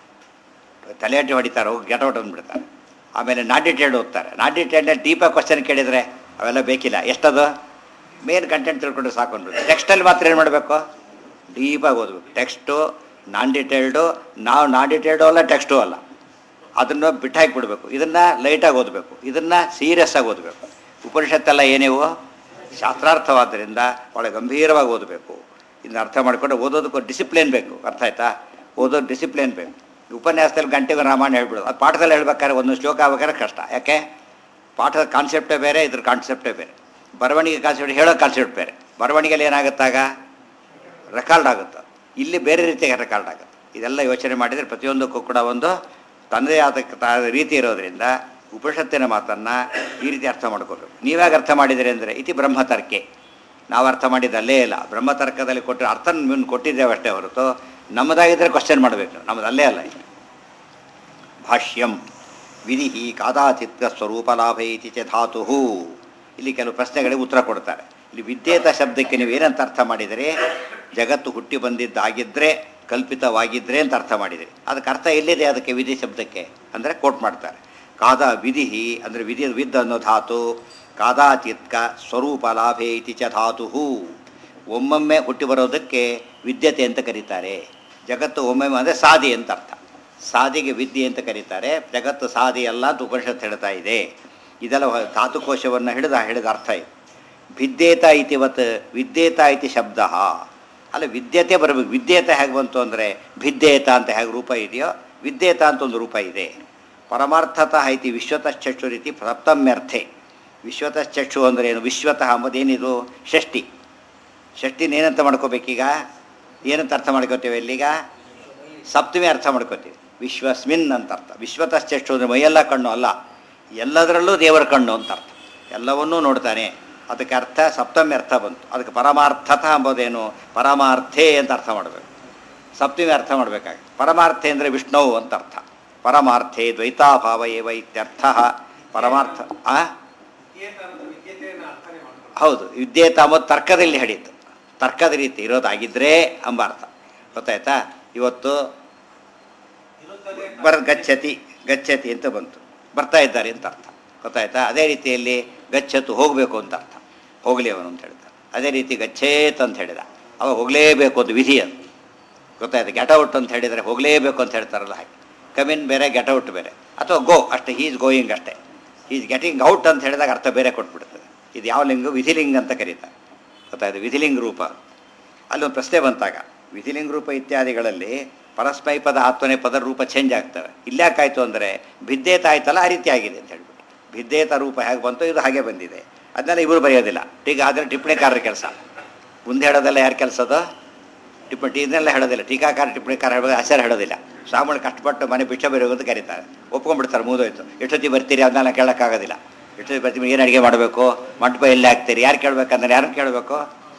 ತಲೆಹಟ್ಟಿ ಹೊಡಿತಾರೆ ಹೋಗಿ ಗೆಟ್ ಔಟ್ ಅಂದ್ಬಿಡ್ತಾರೆ ಆಮೇಲೆ ನಾಟ್ ಡಿಟೇಲ್ಡ್ ಓದ್ತಾರೆ ನಾಟ್ ಡಿಟೇಲ್ಡ್ ಡೀಪಾಗಿ ಕ್ವಶನ್ ಕೇಳಿದರೆ ಅವೆಲ್ಲ ಬೇಕಿಲ್ಲ ಎಷ್ಟದು ಮೇನ್ ಕಂಟೆಂಟ್ ತಿಳ್ಕೊಂಡ್ರೆ ಸಾಕು ಅಂದ್ಬಿಟ್ಟು ಟೆಕ್ಸ್ಟಲ್ಲಿ ಮಾತ್ರ ಏನು ಮಾಡಬೇಕು ಡೀಪಾಗಿ ಓದಬೇಕು ಟೆಕ್ಸ್ಟು ನಾನ್ ಡಿಟೇಲ್ಡು ನಾವು ನಾನ್ ಡಿಟೇಲ್ಡು ಅಲ್ಲ ಟೆಕ್ಸ್ಟು ಅಲ್ಲ ಅದನ್ನು ಬಿಟ್ಟು ಹಾಕಿಬಿಡ್ಬೇಕು ಇದನ್ನು ಲೈಟಾಗಿ ಓದಬೇಕು ಇದನ್ನು ಸೀರಿಯಸ್ ಆಗಿ ಓದಬೇಕು ಉಪನಿಷತ್ತೆಲ್ಲ ಏನೇವು ಶಾಸ್ತ್ರಾರ್ಥವಾದ್ದರಿಂದ ಭಾಳ ಗಂಭೀರವಾಗಿ ಓದಬೇಕು ಇದನ್ನ ಅರ್ಥ ಮಾಡಿಕೊಂಡು ಓದೋದಕ್ಕೂ ಡಿಸಿಪ್ಲಿನ್ ಬೇಕು ಅರ್ಥ ಆಯ್ತಾ ಓದೋದು ಡಿಸಿಪ್ಲಿನ್ ಬೇಕು ಉಪನ್ಯಾಸದಲ್ಲಿ ಗಂಟೆಗೆ ರಾಮಾಯಣ ಹೇಳ್ಬಿಡೋದು ಅದು ಪಾಠದಲ್ಲಿ ಹೇಳ್ಬೇಕಾದ್ರೆ ಒಂದು ಶ್ಲೋಕ ಆಗ್ಬೇಕಾದ್ರೆ ಕಷ್ಟ ಯಾಕೆ ಪಾಠದ ಕಾನ್ಸೆಪ್ಟೇ ಬೇರೆ ಇದ್ರ ಕಾನ್ಸೆಪ್ಟೇ ಬೇರೆ ಬರವಣಿಗೆ ಕಾನ್ಸೆಪ್ಟ್ ಹೇಳೋ ಕಾನ್ಸೆಪ್ಟ್ ಬೇರೆ ಬರವಣಿಗೆಯಲ್ಲಿ ಏನಾಗುತ್ತಾಗ ರೆಕಾರ್ಡ್ ಆಗುತ್ತೆ ಇಲ್ಲಿ ಬೇರೆ ರೀತಿಯಾಗಿ ರೆಕಾರ್ಡ್ ಆಗುತ್ತೆ ಇದೆಲ್ಲ ಯೋಚನೆ ಮಾಡಿದರೆ ಪ್ರತಿಯೊಂದಕ್ಕೂ ಕೂಡ ಒಂದು ತನ್ನದೇ ಆದ ತ- ರೀತಿ ಇರೋದ್ರಿಂದ ಉಪನಿಷತ್ತಿನ ಮಾತನ್ನು ಈ ರೀತಿ ಅರ್ಥ ಮಾಡ್ಕೋಬೇಕು ನೀವ್ಯಾಗ ಅರ್ಥ ಮಾಡಿದಿರಿ ಅಂದರೆ ಇತಿ ಬ್ರಹ್ಮತರ್ಕೆ ನಾವು ಅರ್ಥ ಮಾಡಿದ್ದಲ್ಲೇ ಇಲ್ಲ ಬ್ರಹ್ಮತರ್ಕದಲ್ಲಿ ಕೊಟ್ಟರೆ ಅರ್ಥ ಮುಂದೆ ಕೊಟ್ಟಿದ್ದೇವೆ ಅಷ್ಟೇ ಹೊರತು ನಮ್ಮದಾಗಿದ್ದರೆ ಕ್ವಶನ್ ಮಾಡಬೇಕು ನಮ್ಮದಲ್ಲೇ ಅಲ್ಲ ಇದು ಭಾಷ್ಯಂ ವಿಧಿ ಕಾದಾಚಿತ್ತ ಸ್ವರೂಪ ಲಾಭ ಇತಿ ಚ ಧಾತು ಇಲ್ಲಿ ಕೆಲವು ಪ್ರಶ್ನೆಗಳಿಗೆ ಉತ್ತರ ಕೊಡ್ತಾರೆ ಇಲ್ಲಿ ವಿದ್ಯೇತ ಶಬ್ದಕ್ಕೆ ನೀವು ಏನಂತ ಅರ್ಥ ಮಾಡಿದರೆ ಜಗತ್ತು ಹುಟ್ಟಿ ಬಂದಿದ್ದಾಗಿದ್ದರೆ ಕಲ್ಪಿತವಾಗಿದ್ದರೆ ಅಂತ ಅರ್ಥ ಮಾಡಿದಿರಿ ಅದಕ್ಕೆ ಅರ್ಥ ಎಲ್ಲಿದೆ ಅದಕ್ಕೆ ವಿಧಿ ಶಬ್ದಕ್ಕೆ ಅಂದರೆ ಕೋಟ್ ಮಾಡ್ತಾರೆ ಕಾದ ವಿಧಿ ಅಂದರೆ ವಿಧಿ ವಿದ್ ಅನ್ನೋ ಧಾತು ಕಾದಾಚಿತ್ಕ ಸ್ವರೂಪ ಲಾಭೆ ಇತಿ ಚ ಧಾತು ಒಮ್ಮೊಮ್ಮೆ ಹುಟ್ಟಿ ಬರೋದಕ್ಕೆ ವಿದ್ಯತೆ ಅಂತ ಕರೀತಾರೆ ಜಗತ್ತು ಒಮ್ಮೊಮ್ಮೆ ಅಂದರೆ ಸಾದಿ ಅಂತ ಅರ್ಥ ಸಾದಿಗೆ ವಿದ್ಯೆ ಅಂತ ಕರೀತಾರೆ ಜಗತ್ತು ಸಾದಿ ಅಲ್ಲ ಅಂತ ಉಪನಿಷತ್ತು ಹೇಳ್ತಾ ಇದೆ ಇದೆಲ್ಲ ಹ- ಧಾತುಕೋಶವನ್ನು ಹಿಡಿದ ಹಿಡಿದ ಅರ್ಥ ಇದೆ ಭಿದ್ದೇತ ಇತಿವತ್ ವಿದ್ಯೇತ ಇತಿ ಶಬ್ದ ಅಲ್ಲ ವಿದ್ಯತೆ ಬರಬೇಕು ವಿದ್ಯೇತ ಹೇಗೆ ಬಂತು ಅಂದರೆ ಭಿದ್ದೇತ ಅಂತ ಹೇಗೆ ರೂಪ ಇದೆಯೋ ವಿದ್ಯೇತ ಅಂತ ಒಂದು ರೂಪ ಇದೆ ಪರಮಾರ್ಥತಃ ಇತಿ ವಿಶ್ವತಶ್ಚಕ್ಷು ರೀತಿ ಸಪ್ತಮ್ಯರ್ಥೆ ವಿಶ್ವತಶ್ಚಕ್ಷು ಅಂದರೆ ಏನು ವಿಶ್ವತಃ ಅಂಬುದೇನಿದು ಷಷ್ಠಿ ಷಷ್ಠಿನ ಏನಂತ ಮಾಡ್ಕೋಬೇಕೀಗ ಏನಂತ ಅರ್ಥ ಮಾಡ್ಕೋತೇವೆ ಇಲ್ಲೀಗ ಸಪ್ತಮಿ ಅರ್ಥ ಮಾಡ್ಕೋತೀವಿ ವಿಶ್ವಸ್ಮಿನ್ ಅಂತ ಅರ್ಥ ವಿಶ್ವತಶ್ಚಷ್ಟು ಅಂದರೆ ಮೈಯೆಲ್ಲ ಕಣ್ಣು ಅಲ್ಲ ಎಲ್ಲದರಲ್ಲೂ ದೇವರ ಕಣ್ಣು ಅಂತ ಅರ್ಥ ಎಲ್ಲವನ್ನೂ ನೋಡ್ತಾನೆ ಅದಕ್ಕೆ ಅರ್ಥ ಸಪ್ತಮಿ ಅರ್ಥ ಬಂತು ಅದಕ್ಕೆ ಪರಮಾರ್ಥತ ಅಂಬೋದೇನು ಪರಮಾರ್ಥೆ ಅಂತ ಅರ್ಥ ಮಾಡಬೇಕು ಸಪ್ತಮಿ ಅರ್ಥ ಮಾಡಬೇಕಾಗಿ ಪರಮಾರ್ಥೆ ಅಂದರೆ ವಿಷ್ಣುವು ಅಂತ ಅರ್ಥ ಪರಮಾರ್ಥೆ ದ್ವೈತಾಭಾವ ಏವ ಇತ್ಯರ್ಥ ಪರಮಾರ್ಥ ಆ ಹೌದು ವಿದ್ಯೇತ ಅಂಬೋದು ತರ್ಕದಲ್ಲಿ ಹಿಡಿತು ತರ್ಕದ ರೀತಿ ಇರೋದಾಗಿದ್ದರೆ ಎಂಬ ಅರ್ಥ ಗೊತ್ತಾಯ್ತಾ ಇವತ್ತು ಬರ ಗಚ್ಚತಿ ಗಚ್ಚತಿ ಅಂತ ಬಂತು ಬರ್ತಾ ಇದ್ದಾರೆ ಅಂತ ಅರ್ಥ ಗೊತ್ತಾಯ್ತಾ ಅದೇ ರೀತಿಯಲ್ಲಿ ಗಚ್ಚತು ಹೋಗಬೇಕು ಅಂತ ಅರ್ಥ ಹೋಗಲಿ ಅವನು ಅಂತ ಹೇಳ್ತಾರೆ ಅದೇ ರೀತಿ ಗಚ್ಚೇತ್ ಅಂತ ಹೇಳಿದ ಅವ ಹೋಗಲೇಬೇಕು ಅಂತ ವಿಧಿ ಅದು ಗೊತ್ತಾಯ್ತು ಗೆಟ್ ಔಟ್ ಅಂತ ಹೇಳಿದರೆ ಹೋಗಲೇಬೇಕು ಅಂತ ಹೇಳ್ತಾರಲ್ಲ ಹಾಗೆ ಕಮಿನ್ ಬೇರೆ ಗೆಟ್ ಔಟ್ ಬೇರೆ ಅಥವಾ ಗೋ ಅಷ್ಟೇ ಈಸ್ ಗೋಯಿಂಗ್ ಅಷ್ಟೇ ಈಸ್ ಗೆಟಿಂಗ್ ಔಟ್ ಅಂತ ಹೇಳಿದಾಗ ಅರ್ಥ ಬೇರೆ ಕೊಟ್ಬಿಡ್ತದೆ ಇದು ಯಾವ ಲಿಂಗ ವಿಧಿಲಿಂಗ ಅಂತ ಕರೀತಾರೆ ಗೊತ್ತಾಯ್ತು ವಿಧಿಲಿಂಗ ರೂಪ ಅಲ್ಲೊಂದು ಪ್ರಶ್ನೆ ಬಂತಾಗ ವಿಧಿಲಿಂಗ ರೂಪ ಇತ್ಯಾದಿಗಳಲ್ಲಿ ಪರಸ್ಮೈ ಪದ ಆತ್ಮನೆ ಪದ ರೂಪ ಚೇಂಜ್ ಆಗ್ತವೆ ಇಲ್ಯಾಕಾಯ್ತು ಅಂದರೆ ಭಿದ್ದೇತ ಆಯ್ತಲ್ಲ ಆ ರೀತಿ ಆಗಿದೆ ಅಂತ ಹೇಳ್ಬಿಟ್ಟು ಭಿದ್ದೇತ ರೂಪ ಹೇಗೆ ಬಂತು ಇದು ಹಾಗೆ ಬಂದಿದೆ ಅದನ್ನೆಲ್ಲ ಇವರು ಬರೆಯೋದಿಲ್ಲ ಈಗ ಆದರೆ ಟಿಪ್ಪಣಿಕಾರರ ಕೆಲಸ ಮುಂದೆ ಹೇಳೋದೆಲ್ಲ ಯಾರ ಕೆಲಸ ಅದು ಟಿಪ್ಪಣಿ ಇದನ್ನೆಲ್ಲ ಹೇಳೋದಿಲ್ಲ ಟೀಕಾಕಾರ ಟಿಪ್ಪಣಿಕಾರ ಹೇಳೋದು ಹೆಸರು ಹೇಳೋದಿಲ್ಲ ಸ್ವಾಮಿಗಳು ಕಷ್ಟಪಟ್ಟು ಮನೆ ಭಿಕ್ಷ ಬರೋದು ಅಂತ ಕರೀತಾರೆ ಒಪ್ಕೊಂಡ್ಬಿಡ್ತಾರೆ ಮುಗಿದೋಯ್ತು ಎಷ್ಟೊತ್ತಿ ಬರ್ತೀರಿ ಅದನ್ನೆಲ್ಲ ಕೇಳೋಕ್ಕಾಗೋದಿಲ್ಲ ಎಷ್ಟೊತ್ತಿ ಬರ್ತೀವಿ ಏನು ಅಡುಗೆ ಮಾಡಬೇಕು ಮಂಟಪ ಎಲ್ಲಿ ಹಾಕ್ತೀರಿ ಯಾರು ಕೇಳಬೇಕಂದ್ರೆ ಯಾರನ್ನು ಕೇಳಬೇಕು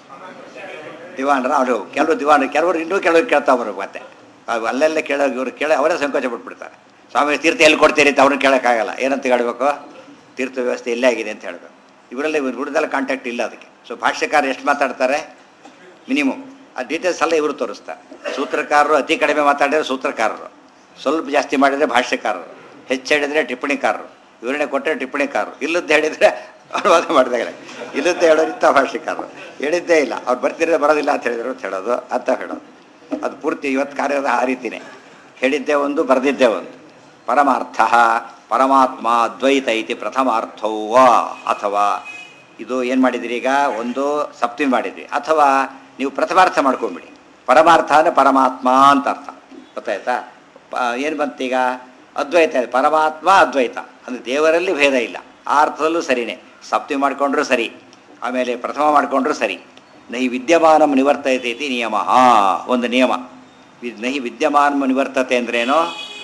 ದಿವಾನರ ಅವರು ಕೆಲವು ದಿವಾನ ಕೆಲವರು ಇನ್ನೂ ಕೆಲವರು ಕೇಳ್ತಾ ಬರೋ ಮತ್ತೆ ಅವು ಅಲ್ಲೆಲ್ಲ ಕೇಳೋ ಇವರು ಕೇಳ ಅವರೇ ಸಂಕೋಚ ಪಟ್ಬಿಡ್ತಾರೆ ಸ್ವಾಮಿ ತೀರ್ಥ ಎಲ್ಲಿ ಕೊಡ್ತೀರಿ ಅಂತ ಅವ್ರನ್ನ ಕೇಳೋಕ್ಕಾಗಲ್ಲ ಏನಂತ ಹೇಳಬೇಕು ತೀರ್ಥ ವ್ಯವಸ್ಥೆ ಎಲ್ಲೇ ಆಗಿದೆ ಅಂತ ಹೇಳಬೇಕು ಇವರಲ್ಲಿ ಹುಡುದೆಲ್ಲ ಕಾಂಟ್ಯಾಕ್ಟ್ ಇಲ್ಲ ಅದಕ್ಕೆ ಸೊ ಭಾಷ್ಯಕಾರ ಎಷ್ಟು ಮಾತಾಡ್ತಾರೆ ಮಿನಿಮಮ್ ಆ ಡೀಟೇಲ್ಸ್ ಎಲ್ಲ ಇವರು ತೋರಿಸ್ತಾರೆ ಸೂತ್ರಕಾರರು ಅತಿ ಕಡಿಮೆ ಮಾತಾಡಿದ್ರೆ ಸೂತ್ರಕಾರರು ಸ್ವಲ್ಪ ಜಾಸ್ತಿ ಮಾಡಿದರೆ ಭಾಷ್ಯಕಾರರು ಹೆಚ್ಚು ಹೇಳಿದರೆ ಟಿಪ್ಪಣಿಕಾರರು ವಿವರಣೆ ಕೊಟ್ಟರೆ ಟಿಪ್ಪಣಿಕಾರರು ಇಲ್ಲದ್ದು ಹೇಳಿದರೆ ಅನುವಾದ ಮಾಡಿದಾಗ ಇಲ್ಲದ್ದು ಹೇಳೋರಿತ್ತ ಭಾಷ್ಯಕಾರರು ಹೇಳಿದ್ದೇ ಇಲ್ಲ ಅವ್ರು ಬರ್ತಿರೋದು ಬರೋದಿಲ್ಲ ಅಂತ ಹೇಳಿದ್ರು ಅಂತ ಹೇಳೋದು ಅಂತ ಹೇಳೋದು ಅದು ಪೂರ್ತಿ ಇವತ್ತು ಕಾರ್ಯದ ಆ ರೀತಿನೇ ಹೇಳಿದ್ದೇ ಒಂದು ಬರೆದಿದ್ದೇ ಒಂದು ಪರಮಾರ್ಥ ಪರಮಾತ್ಮ ಅದ್ವೈತ ಐತಿ ಪ್ರಥಮಾರ್ಥವ್ವ ಅಥವಾ ಇದು ಏನು ಮಾಡಿದ್ರಿ ಈಗ ಒಂದು ಸಪ್ತಮಿ ಮಾಡಿದ್ರಿ ಅಥವಾ ನೀವು ಪ್ರಥಮಾರ್ಥ ಮಾಡ್ಕೊಂಬಿಡಿ ಪರಮಾರ್ಥ ಅಂದರೆ ಪರಮಾತ್ಮ ಅಂತ ಅರ್ಥ ಗೊತ್ತಾಯ್ತಾ ಏನು ಬಂತೀಗ ಅದ್ವೈತ ಇದೆ. ಪರಮಾತ್ಮ ಅದ್ವೈತ ಅಂದರೆ ದೇವರಲ್ಲಿ ಭೇದ ಇಲ್ಲ ಆ ಅರ್ಥದಲ್ಲೂ ಸರಿನೇ ಸಪ್ತಮಿ ಮಾಡಿಕೊಂಡ್ರೂ ಸರಿ ಆಮೇಲೆ ಪ್ರಥಮ ಮಾಡಿಕೊಂಡ್ರೂ ಸರಿ ನಹಿ ವಿದ್ಯಮಾನಂ ನಿವರ್ತಯತೈತಿ ನಿಯಮ ಒಂದು ನಿಯಮ ವಿ- ನಹಿ ವಿದ್ಯಮಾನಂ ನಿವರ್ತತೆ ಅಂದ್ರೇನು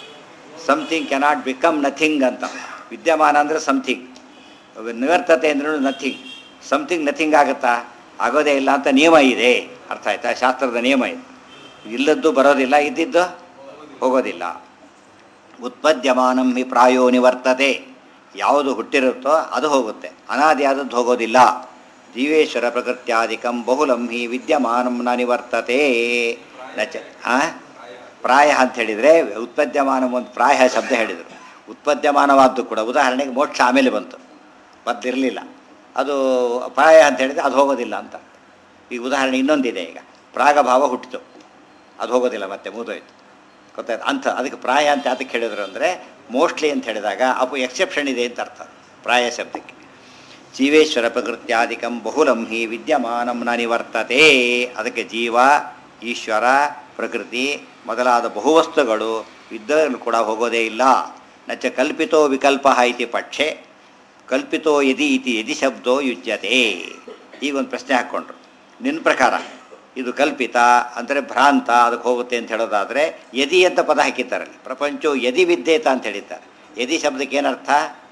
ಸಮಥಿಂಗ್ ಕೆನಾಟ್ ಬಿಕಮ್ ನಥಿಂಗ್ ಅಂತ ವಿದ್ಯಮಾನ ಅಂದರೆ ಸಮಥಿಂಗ್ ನಿವರ್ತತೆ ಅಂದ್ರೆ ನಥಿಂಗ್ ಸಮಥಿಂಗ್ ನಥಿಂಗ್ ಆಗುತ್ತಾ ಆಗೋದೇ ಇಲ್ಲ ಅಂತ ನಿಯಮ ಇದೆ ಅರ್ಥ ಆಯ್ತಾ ಶಾಸ್ತ್ರದ ನಿಯಮ ಇದೆ ಇಲ್ಲದ್ದು ಬರೋದಿಲ್ಲ ಇದ್ದಿದ್ದು ಹೋಗೋದಿಲ್ಲ ಉತ್ಪದ್ಯಮಾನಂ ಹಿ ಪ್ರಾಯೋ ನಿವರ್ತತೆ ಯಾವುದು ಹುಟ್ಟಿರುತ್ತೋ ಅದು ಹೋಗುತ್ತೆ ಅನಾದಿಯಾದದ್ದು ಹೋಗೋದಿಲ್ಲ ಜೀವೇಶ್ವರ ಪ್ರಕೃತ್ಯಾದಿಕಂ ಬಹುಲಂ ಹಿ ವಿದ್ಯಮಾನಂ ನ ನಿವರ್ತತೆ ನಚ ಆ? ಪ್ರಾಯ ಅಂತ ಹೇಳಿದರೆ ಉತ್ಪದ್ಯಮಾನ ಒಂದು ಪ್ರಾಯ ಶಬ್ದ ಹೇಳಿದರು ಉತ್ಪದ್ಯಮಾನವಾದ್ದು ಕೂಡ ಉದಾಹರಣೆಗೆ ಮೋಕ್ಷ ಆಮೇಲೆ ಬಂತು ಮೊದಲಿರಲಿಲ್ಲ ಅದು ಪ್ರಾಯ ಅಂತ ಹೇಳಿದರೆ ಅದು ಹೋಗೋದಿಲ್ಲ ಅಂತ ಈಗ ಉದಾಹರಣೆ ಇನ್ನೊಂದಿದೆ ಈಗ ಪ್ರಾಗಭಾವ ಹುಟ್ಟಿತು ಅದು ಹೋಗೋದಿಲ್ಲ ಮತ್ತೆ ಮುಗಿದೋಯ್ತು ಗೊತ್ತಾಯ್ತು ಅಂಥ ಅದಕ್ಕೆ ಪ್ರಾಯ ಅಂತ ಅದಕ್ಕೆ ಹೇಳಿದ್ರು ಅಂದರೆ ಮೋಸ್ಟ್ಲಿ ಅಂತ ಹೇಳಿದಾಗ ಅಪ್ಪು ಎಕ್ಸೆಪ್ಷನ್ ಇದೆ ಅಂತ ಅರ್ಥ ಪ್ರಾಯ ಶಬ್ದಕ್ಕೆ ಜೀವೇಶ್ವರ ಪ್ರಕೃತ್ಯಾದಿಕಂ ಬಹುಲಂ ಹಿ ವಿದ್ಯಮಾನಂ ನ ನಿವರ್ತತೆ ಅದಕ್ಕೆ ಜೀವ ಈಶ್ವರ ಪ್ರಕೃತಿ ಮೊದಲಾದ ಬಹುವಸ್ತುಗಳು ಇದ್ದರೂ ಕೂಡ ಹೋಗೋದೇ ಇಲ್ಲ ನಚ ಕಲ್ಪಿತೋ ವಿಕಲ್ಪ ಇತಿ ಪಕ್ಷೆ ಕಲ್ಪಿತೋ ಯದಿ ಇತಿ ಯದಿ ಶಬ್ದೋ ಯುಜ್ಯತೆ ಈಗ ಒಂದು ಪ್ರಶ್ನೆ ಹಾಕ್ಕೊಂಡ್ರು ನಿನ್ನ ಪ್ರಕಾರ ಇದು ಕಲ್ಪಿತ ಅಂದರೆ ಭ್ರಾಂತ ಅದಕ್ಕೆ ಹೋಗುತ್ತೆ ಅಂತ ಹೇಳೋದಾದರೆ ಯದಿ ಅಂತ ಪದ ಹಾಕಿದ್ದಾರಲ್ಲಿ ಪ್ರಪಂಚವು ಯದಿ ವಿದ್ಯೇತ ಅಂತ ಹೇಳಿದ್ದಾರೆ ಯದಿ ಶಬ್ದಕ್ಕೆ ಏನರ್ಥ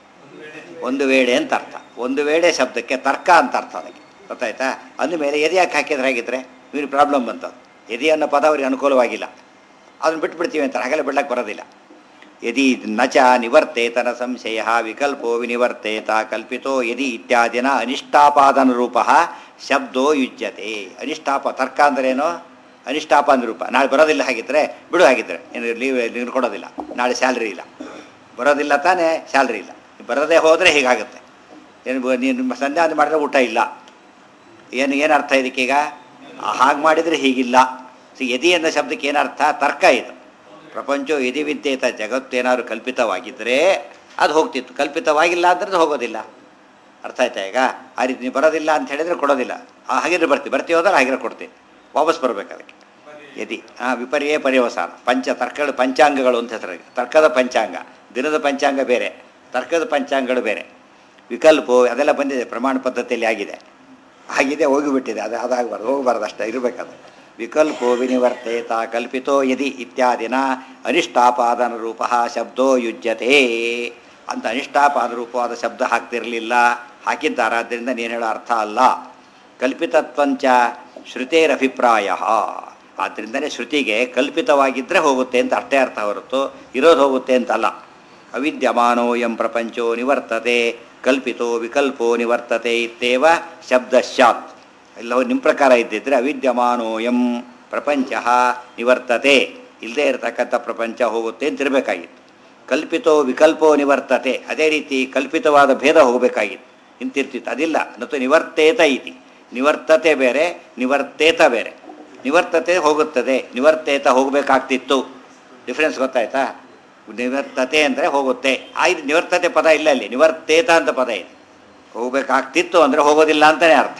ಒಂದು ವೇಳೆ ಅಂತ ಅರ್ಥ ಒಂದು ವೇಳೆ ಶಬ್ದಕ್ಕೆ ತರ್ಕ ಅಂತ ಅರ್ಥ ಅದಕ್ಕೆ ಗೊತ್ತಾಯ್ತಾ ಅಂದಮೇಲೆ ಎದೆ ಯಾಕೆ ಹಾಕಿದ್ರೆ ಹಾಗಿದ್ರೆ ಇವ್ರಿಗೆ ಪ್ರಾಬ್ಲಮ್ ಬಂತದ್ದು ಎದೆ ಅನ್ನೋ ಪದ ಅವ್ರಿಗೆ ಅನುಕೂಲವಾಗಿಲ್ಲ ಅದನ್ನು ಬಿಟ್ಬಿಡ್ತೀವಿ ಅಂತ ಹಾಗೆಲ್ಲ ಬಿಡ್ಲಕ್ಕೆ ಬರೋದಿಲ್ಲ ಯದಿ ನಚ ನಿವರ್ತೇತನ ಸಂಶಯ ವಿಕಲ್ಪೋ ವಿನಿವರ್ತೇತ ಕಲ್ಪಿತೋ ಯದಿ ಇತ್ಯಾದಿನ ಅನಿಷ್ಟಾಪಾದನ ರೂಪ ಶಬ್ದೋ ಯುಜ್ಯತೆ ಅನಿಷ್ಟಾಪ ತರ್ಕ ಅಂದ್ರೇನು ಅನಿಷ್ಟಾಪ ಅಂದ ರೂಪ ನಾಳೆ ಬರೋದಿಲ್ಲ ಹಾಗಿದ್ರೆ ಬಿಡು ಹಾಗಿದ್ರೆ ಏನು ಲೀವ್ ನೀನು ಕೊಡೋದಿಲ್ಲ ನಾಳೆ ಸ್ಯಾಲ್ರಿ ಇಲ್ಲ ಬರೋದಿಲ್ಲ ತಾನೇ ಸ್ಯಾಲ್ರಿ ಇಲ್ಲ ಬರದೇ ಹೋದರೆ ಹೀಗಾಗುತ್ತೆ ಏನು ಬ- ನೀನು ಸಂಧ್ಯಾವಂದನೆ ಮಾಡಿದ್ರೆ ಊಟ ಇಲ್ಲ ಏನು ಏನು ಅರ್ಥ ಇದಕ್ಕೀಗ ಹಾಗೆ ಮಾಡಿದರೆ ಹೀಗಿಲ್ಲ ಸೊ ಯದಿ ಅನ್ನೋ ಶಬ್ದಕ್ಕೆ ಏನರ್ಥ ತರ್ಕ ಇದು ಪ್ರಪಂಚವು ಯದಿ ವಿದ್ಯೇತ ಜಗತ್ತೇನಾದ್ರು ಕಲ್ಪಿತವಾಗಿದ್ದರೆ ಅದು ಹೋಗ್ತಿತ್ತು ಕಲ್ಪಿತವಾಗಿಲ್ಲ ಅಂದ್ರೆ ಅದು ಹೋಗೋದಿಲ್ಲ ಅರ್ಥ ಆಯ್ತಾ ಈಗ ಆ ರೀತಿ ನೀವು ಬರೋದಿಲ್ಲ ಅಂತ ಹೇಳಿದರೆ ಕೊಡೋದಿಲ್ಲ ಆ, ಹಾಗಿದ್ರೆ ಬರ್ತೀವಿ ಬರ್ತೀವಿ ಹೋದ್ರೆ ಹಾಗಿದ್ರೆ ಕೊಡ್ತೀವಿ ವಾಪಸ್ ಬರ್ಬೇಕು ಅದಕ್ಕೆ ಯದಿ ಹಾಂ ವಿಪರ್ಯೇ ಪರ್ಯವಸಾನ ಪಂಚ ತರ್ಕಗಳು ಪಂಚಾಂಗಗಳು ಅಂತ ಹೆಸರು ತರ್ಕದ ಪಂಚಾಂಗ ದಿನದ ಪಂಚಾಂಗ ಬೇರೆ ತರ್ಕದ ಪಂಚಾಂಗಗಳು ಬೇರೆ ವಿಕಲ್ಪು ಅದೆಲ್ಲ ಬಂದಿದೆ ಪ್ರಮಾಣ ಪದ್ಧತಿಯಲ್ಲಿ ಆಗಿದೆ ಆಗಿದೆ ಹೋಗಿಬಿಟ್ಟಿದೆ ಅದು ಅದಾಗಬಾರ್ದು ಹೋಗಬಾರ್ದು ಅಷ್ಟೇ ಇರಬೇಕದು ವಿಕಲ್ಪೋ ವಿನಿವರ್ತೇತ ಕಲ್ಪಿತೋ ಯದಿ ಇತ್ಯಾದಿನ ಅನಿಷ್ಟಾಪಾದನ ರೂಪ ಶಬ್ದೋ ಯುಜ್ಯತೆ ಅಂತ ಅನಿಷ್ಟಾಪಾದ ರೂಪವಾದ ಶಬ್ದ ಹಾಕ್ತಿರಲಿಲ್ಲ ಹಾಕಿದ್ದಾರೆ ಆದ್ದರಿಂದ ನೀನು ಹೇಳೋ ಅರ್ಥ ಅಲ್ಲ ಕಲ್ಪಿತತ್ವಂಚ ಶ್ರುತೇರಭಿಪ್ರಾಯ ಆದ್ದರಿಂದನೇ ಶ್ರುತಿಗೆ ಕಲ್ಪಿತವಾಗಿದ್ದರೆ ಹೋಗುತ್ತೆ ಅಂತ ಅಷ್ಟೇ ಅರ್ಥ ಹೊರತು ಇರೋದು ಹೋಗುತ್ತೆ ಅಂತಲ್ಲ ಅವಿದ್ಯಮಾನೋ ಎಂ ಪ್ರಪಂಚೋ ನಿವರ್ತತೆ ಕಲ್ಪಿತೋ ವಿಕಲ್ಪೋ ನಿವರ್ತತೆ ಇತ್ತೇವ ಶಬ್ದ ಸ್ಯಾತ್ ಎಲ್ಲವೂ ನಿಮ್ಮ ಪ್ರಕಾರ ಇದ್ದಿದ್ರೆ ಅವಿದ್ಯಮಾನೋ ಎಂ ಪ್ರಪಂಚ ನಿವರ್ತತೆ ಇಲ್ಲದೇ ಇರತಕ್ಕಂಥ ಪ್ರಪಂಚ ಹೋಗುತ್ತೆ ಅಂತ ಇರಬೇಕಾಗಿತ್ತು ಕಲ್ಪಿತೋ ವಿಕಲ್ಪೋ ನಿವರ್ತತೆ ಅದೇ ರೀತಿ ಕಲ್ಪಿತವಾದ ಭೇದ ಹೋಗಬೇಕಾಗಿತ್ತು ಇಂತಿರ್ತಿತ್ತು ಅದಿಲ್ಲ ನತು ನಿವರ್ತೇತ ಇತಿ ನಿವರ್ತತೆ ಬೇರೆ ನಿವರ್ತೇತ ಬೇರೆ ನಿವರ್ತತೆ ಹೋಗುತ್ತದೆ ನಿವರ್ತೇತ ಹೋಗಬೇಕಾಗ್ತಿತ್ತು ಡಿಫ್ರೆನ್ಸ್ ಗೊತ್ತಾಯ್ತಾ ನಿವರ್ತತೆ ಅಂದರೆ ಹೋಗುತ್ತೆ ಆ ಇದು ನಿವರ್ತತೆ ಪದ ಇಲ್ಲ ಅಲ್ಲಿ ನಿವರ್ತೇತ ಅಂತ ಪದ ಇದೆ ಹೋಗಬೇಕಾಗ್ತಿತ್ತು ಅಂದರೆ ಹೋಗೋದಿಲ್ಲ ಅಂತಲೇ ಅರ್ಥ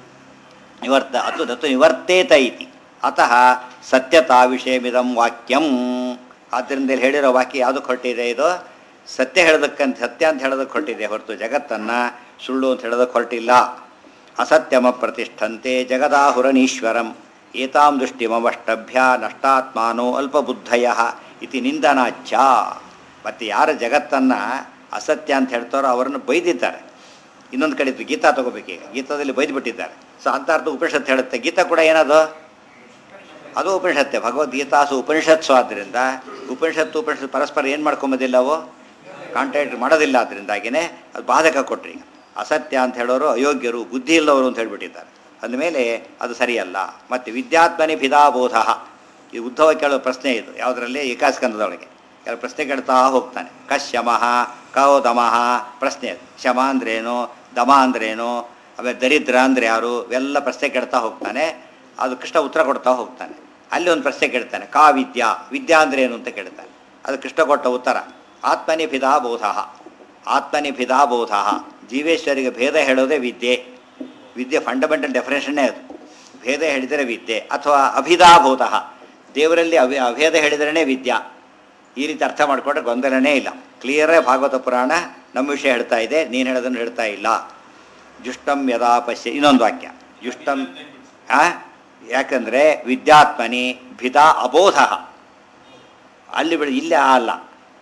ನಿವರ್ತ ಅದು ದತ್ತು ನಿವರ್ತೇತ ಇತಿ ಅತಃ ಸತ್ಯತಾ ವಿಷಯಮಿದಂ ವಾಕ್ಯಂ ಆದ್ದರಿಂದ ಇಲ್ಲಿ ಹೇಳಿರೋ ವಾಕ್ಯ ಯಾವುದಕ್ಕೆ ಹೊರಟಿದೆ ಇದು ಸತ್ಯ ಹೇಳೋದಕ್ಕಂತ ಸತ್ಯ ಅಂತ ಹೇಳೋದಕ್ಕೆ ಹೊರಟಿದೆ ಹೊರತು ಜಗತ್ತನ್ನು ಸುಳ್ಳು ಅಂತ ಹೇಳೋದಕ್ಕೆ ಹೊರಟಿಲ್ಲ ಅಸತ್ಯಮ ಪ್ರತಿಷ್ಠಂತೆ ಜಗದಾಹುರನೀಶ್ವರಂ ಏತಾಂ ದೃಷ್ಟಿಮವಷ್ಟಭ್ಯ ನಷ್ಟಾತ್ಮಾನೋ ಅಲ್ಪಬುದ್ಧಯ ಇತಿ ನಿಂದನಾಚ್ಯ ಮತ್ತು ಯಾರ ಜಗತ್ತನ್ನು ಅಸತ್ಯ ಅಂತ ಹೇಳ್ತಾರೋ ಅವರನ್ನು ಬೈದಿದ್ದಾರೆ ಇನ್ನೊಂದು ಕಡೆ ಇತ್ತು ಗೀತಾ ತಗೋಬೇಕೀಗ ಗೀತಾದಲ್ಲಿ ಬೈದ್ಬಿಟ್ಟಿದ್ದಾರೆ ಸೊ ಅಂತಾರ್ಥ ಉಪನಿಷತ್ತು ಹೇಳುತ್ತೆ ಗೀತಾ ಕೂಡ ಏನದು ಅದು ಉಪನಿಷತ್ತೆ ಭಗವದ್ಗೀತಾಸು ಉಪನಿಷತ್ಸು ಆದ್ದರಿಂದ ಉಪನಿಷತ್ತು ಉಪನಿಷತ್ತು ಪರಸ್ಪರ ಏನು ಮಾಡ್ಕೊಂಬೋದಿಲ್ಲ ಅವು ಕಾಂಟ್ಯಾಕ್ಟ್ ಮಾಡೋದಿಲ್ಲ ಅದರಿಂದಾಗಿಯೇ ಅದು ಬಾಧಕ ಕೊಟ್ರಿ ಅಸತ್ಯ ಅಂತ ಹೇಳೋರು ಅಯೋಗ್ಯರು ಬುದ್ಧಿ ಇಲ್ಲವರು ಅಂತ ಹೇಳ್ಬಿಟ್ಟಿದ್ದಾರೆ ಅಂದಮೇಲೆ ಅದು ಸರಿಯಲ್ಲ ಮತ್ತು ವಿದ್ಯಾತ್ಮನಿ ಭಿದಾಬೋಧ ಈ ಉದ್ಧವ ಕೇಳೋ ಪ್ರಶ್ನೆ ಇದು ಯಾವುದರಲ್ಲಿ ಏಕಾಸ್ಕಂದದೊಳಗೆ ಕೆಲವು ಪ್ರಶ್ನೆ ಕೇಳ್ತಾ ಹೋಗ್ತಾನೆ ಕಶ್ಯಮಃ ಕೋ ದಮಃ ಪ್ರಶ್ನೆ ಅದು ಶಮ ಅಂದ್ರೇನು ದಮ ಅಂದ್ರೇನು ಆಮೇಲೆ ದರಿದ್ರ ಅಂದರೆ ಯಾರು ಇವೆಲ್ಲ ಪ್ರಶ್ನೆ ಕೇಳ್ತಾ ಹೋಗ್ತಾನೆ ಅದು ಕೃಷ್ಣ ಉತ್ತರ ಕೊಡ್ತಾ ಹೋಗ್ತಾನೆ ಅಲ್ಲಿ ಒಂದು ಪ್ರಶ್ನೆ ಕೇಳ್ತಾನೆ ಕಾ ವಿದ್ಯಾ ವಿದ್ಯಾ ಅಂದ್ರೆ ಏನು ಅಂತ ಕೇಳ್ತಾನೆ ಅದು ಕೃಷ್ಣ ಕೊಟ್ಟ ಉತ್ತರ ಆತ್ಮನಿಭಿದಾ ಬೋಧ ಆತ್ಮನಿಭಿದಾ ಬೋಧ ಜೀವೇಶ್ವರಿಗೆ ಭೇದ ಹೇಳೋದೇ ವಿದ್ಯೆ ವಿದ್ಯೆ ಫಂಡಮೆಂಟಲ್ ಡೆಫಿನೇಷನ್ನೇ ಅದು ಭೇದ ಹೇಳಿದರೆ ವಿದ್ಯೆ ಅಥವಾ ಅಭಿದಾಬೋಧ ದೇವರಲ್ಲಿ ಅಭಿ ಅಭೇದ ಹೇಳಿದ್ರೇ ವಿದ್ಯಾ ಈ ರೀತಿ ಅರ್ಥ ಮಾಡಿಕೊಂಡ್ರೆ ಗೊಂದಲನೇ ಇಲ್ಲ ಕ್ಲಿಯರೇ ಭಾಗವತ ಪುರಾಣ ನಮ್ಮ ವಿಷಯ ಹೇಳ್ತಾ ಇದೆ ನೀನು ಹೇಳೋದನ್ನು ಹೇಳ್ತಾ ಇಲ್ಲ ಜುಷ್ಟಂ ಯದಾ ಪಶ್ಯ ಇನ್ನೊಂದು ವಾಕ್ಯ ಜುಷ್ಟಂ ಆ ಯಾಕಂದರೆ ವಿದ್ಯಾತ್ಮನಿ ಭಿದಾ ಅಬೋಧ ಅಲ್ಲಿ ಬಿಡಿ ಇಲ್ಲಿ ಆ ಅಲ್ಲ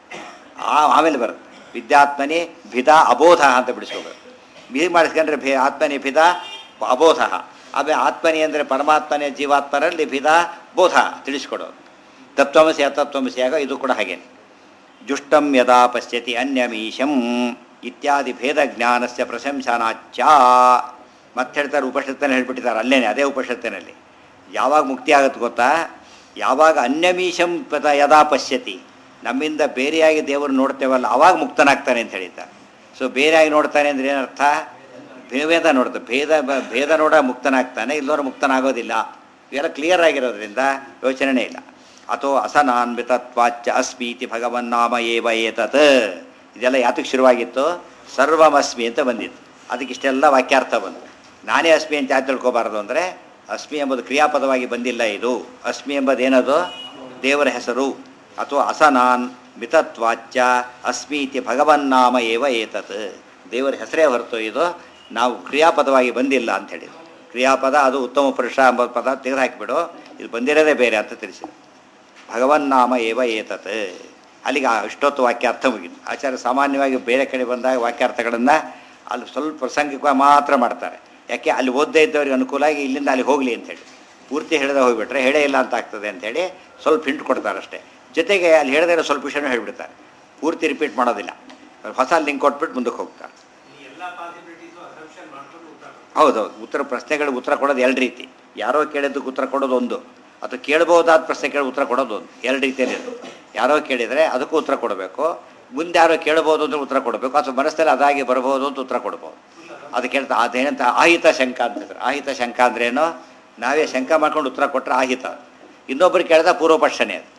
ಆ ಆಮೇಲೆ ಬರುತ್ತೆ ವಿದ್ಯಾತ್ಮನಿ ಭಿದಾ ಅಬೋಧ ಅಂತ ಬಿಡಿಸ್ಕೋಬೇಕು ಬಿಹಿ ಮಾಡಿಸ್ಕೊಂಡ್ರೆ ಭೇ ಆತ್ಮನಿ ಭಿದಾ ಅಬೋಧ ಆಮೇಲೆ ಆತ್ಮನಿ ಅಂದರೆ ಪರಮಾತ್ಮನೇ ಜೀವಾತ್ಮರಲ್ಲಿ ಭಿದಾ ಬೋಧ ತಿಳಿಸ್ಕೊಡೋದು ತತ್ವಮಸಿ ಅತತ್ವಮಸಿ ಆಗ ಇದು ಕೂಡ ಹಾಗೇನೆ ಜುಷ್ಟಂ ಯದಾ ಪಶ್ಯತಿ ಅನ್ಯಮೀಶಂ ಇತ್ಯಾದಿ ಭೇದ ಜ್ಞಾನಸ್ಯ ಪ್ರಶಂಸನಾಚ್ಯ ಮತ್ತೆ ಹೇಳ್ತಾರೆ ಉಪನಿಷತ್ತಲ್ಲಿ ಹೇಳ್ಬಿಟ್ಟಿದ್ದಾರೆ ಅಲ್ಲೇನೆ ಅದೇ ಉಪನಿಷತ್ತಿನಲ್ಲಿ ಯಾವಾಗ ಮುಕ್ತಿ ಆಗುತ್ತೆ ಗೊತ್ತಾ ಯಾವಾಗ ಅನ್ಯಮೀಶಂ ಪದ ಯದಾ ಪಶ್ಯತಿ ನಮ್ಮಿಂದ ಬೇರೆಯಾಗಿ ದೇವರು ನೋಡ್ತೇವಲ್ಲ ಆವಾಗ ಮುಕ್ತನಾಗ್ತಾನೆ ಅಂತ ಹೇಳಿದ್ದಾರೆ ಸೊ ಬೇರೆಯಾಗಿ ನೋಡ್ತಾನೆ ಅಂದರೆ ಏನರ್ಥ ಭೇದ ನೋಡ್ತಾರೆ ಭೇದ ಬ- ಭೇದ ನೋಡ ಮುಕ್ತನಾಗ್ತಾನೆ ಇಲ್ಲೋರು ಮುಕ್ತನಾಗೋದಿಲ್ಲ ಇವೆಲ್ಲ ಕ್ಲಿಯರ್ ಆಗಿರೋದ್ರಿಂದ ಯೋಚನೆನೇ ಇಲ್ಲ ಅಥೋ ಅಸನಾನ್ವಿತತ್ವಾಚ್ಚ ಅಸ್ಮೀತಿ ಭಗವನ್ನಾಮ ಏವ ಏತತ್ ಇದೆಲ್ಲ ಯಾತಕ್ಕೆ ಶುರುವಾಗಿತ್ತು ಸರ್ವಮಸ್ಮಿ ಅಂತ ಬಂದಿತ್ತು ಅದಕ್ಕೆ ಇಷ್ಟೆಲ್ಲ ವಾಕ್ಯಾರ್ಥ ಬಂತು ನಾನೇ ಅಸ್ಮಿ ಅಂತ ಯಾಕೆ ತಿಳ್ಕೊಬಾರ್ದು ಅಂದರೆ ಅಸ್ಮಿ ಎಂಬುದು ಕ್ರಿಯಾಪದವಾಗಿ ಬಂದಿಲ್ಲ ಇದು ಅಸ್ಮಿ ಎಂಬುದೇನದು ದೇವರ ಹೆಸರು ಅಥವಾ ಅಸನಾನ್ ಮಿತತ್ವಾಚ್ಯ ಅಸ್ಮೀತಿ ಭಗವನ್ನಾಮ ಏವ ಏತತ್ ದೇವರ ಹೆಸರೇ ಹೊರತು ಇದು ನಾವು ಕ್ರಿಯಾಪದವಾಗಿ ಬಂದಿಲ್ಲ ಅಂತ ಹೇಳಿದ್ರು ಕ್ರಿಯಾಪದ ಅದು ಉತ್ತಮ ಪುರುಷ ಎಂಬ ಪದ ತೆಗೆದು ಹಾಕಿಬಿಡು ಇದು ಬಂದಿರೋದೇ ಬೇರೆ ಅಂತ ತಿಳಿಸಿದ್ರು ಭಗವನ್ನಾಮ ಏವ ಏತತ್ ಅಲ್ಲಿಗೆ ಆ ಇಷ್ಟೊತ್ತು ವಾಕ್ಯಾರ್ಥ ಮುಗಿತು ಆಚಾರ್ಯ ಸಾಮಾನ್ಯವಾಗಿ ಬೇರೆ ಕಡೆ ಬಂದಾಗ ವಾಕ್ಯಾರ್ಥಗಳನ್ನು ಅಲ್ಲಿ ಸ್ವಲ್ಪ ಪ್ರಾಸಂಗಿಕವಾಗಿ ಮಾತ್ರ ಮಾಡ್ತಾರೆ ಯಾಕೆ ಅಲ್ಲಿ ಓದ್ದೇ ಇದ್ದವ್ರಿಗೆ ಅನುಕೂಲ ಆಗಿ ಇಲ್ಲಿಂದ ಅಲ್ಲಿ ಹೋಗಲಿ ಅಂತೇಳಿ ಪೂರ್ತಿ ಹೇಳದೆ ಹೋಗಿಬಿಟ್ರೆ ಹೇಳೇ ಇಲ್ಲ ಅಂತ ಆಗ್ತದೆ ಅಂತೇಳಿ ಸ್ವಲ್ಪ ಹಿಂಟ್ ಕೊಡ್ತಾರೆ ಅಷ್ಟೇ ಜೊತೆಗೆ ಅಲ್ಲಿ ಹೇಳದೇ ಇರೋ ಸ್ವಲ್ಪ ವಿಷಯನೂ ಹೇಳಿಬಿಡ್ತಾರೆ ಪೂರ್ತಿ ರಿಪೀಟ್ ಮಾಡೋದಿಲ್ಲ ಹೊಸ ಲಿಂಕ್ ಕೊಟ್ಬಿಟ್ಟು ಮುಂದಕ್ಕೆ ಹೋಗ್ತಾರೆ ಈ ಎಲ್ಲ ಪಾಸಿಬಿಲಿಟೀಸು ಅಸಂಪ್ಷನ್ ಮಾಡ್ಕೊಂಡು ಉತ್ತರ ಕೊಡ್ತಾರೆ. ಹೌದೌದು ಉತ್ತರ ಪ್ರಶ್ನೆಗಳಿಗೆ ಉತ್ತರ ಕೊಡೋದು ಎರಡು ರೀತಿ ಯಾರೋ ಕೇಳಿದ್ದಕ್ಕೆ ಉತ್ತರ ಕೊಡೋದು ಒಂದು ಅಥವಾ ಕೇಳಬಹುದಾದ ಪ್ರಶ್ನೆ ಕೇಳಿ ಉತ್ತರ ಕೊಡೋದು ಒಂದು ಎರಡು ರೀತಿಯಲ್ಲಿ ಇರುತ್ತೆ ಯಾರೋ ಕೇಳಿದರೆ ಅದಕ್ಕೂ ಉತ್ತರ ಕೊಡಬೇಕು ಮುಂದೆ ಯಾರೋ ಕೇಳ್ಬೋದು ಅಂದ್ರೆ ಉತ್ತರ ಕೊಡಬೇಕು ಅಥವಾ ಮನಸ್ಸಲ್ಲಿ ಅದಾಗಿ ಬರ್ಬೋದು ಅಂತ ಉತ್ತರ ಕೊಡ್ಬೋದು ಅದು ಕೇಳ್ತಾ ಅದೇನಂತ ಆಹಿತ ಶಂಕ ಅಂತಿದ್ರು ಆಹಿತ ಶಂಕ ಅಂದ್ರೇನು ನಾವೇ ಶಂಕ ಮಾಡ್ಕೊಂಡು ಉತ್ತರ ಕೊಟ್ಟರೆ ಆಹಿತ ಇನ್ನೊಬ್ಬರು ಕೇಳಿದ ಪೂರ್ವಪಕ್ಷನೇ ಅದು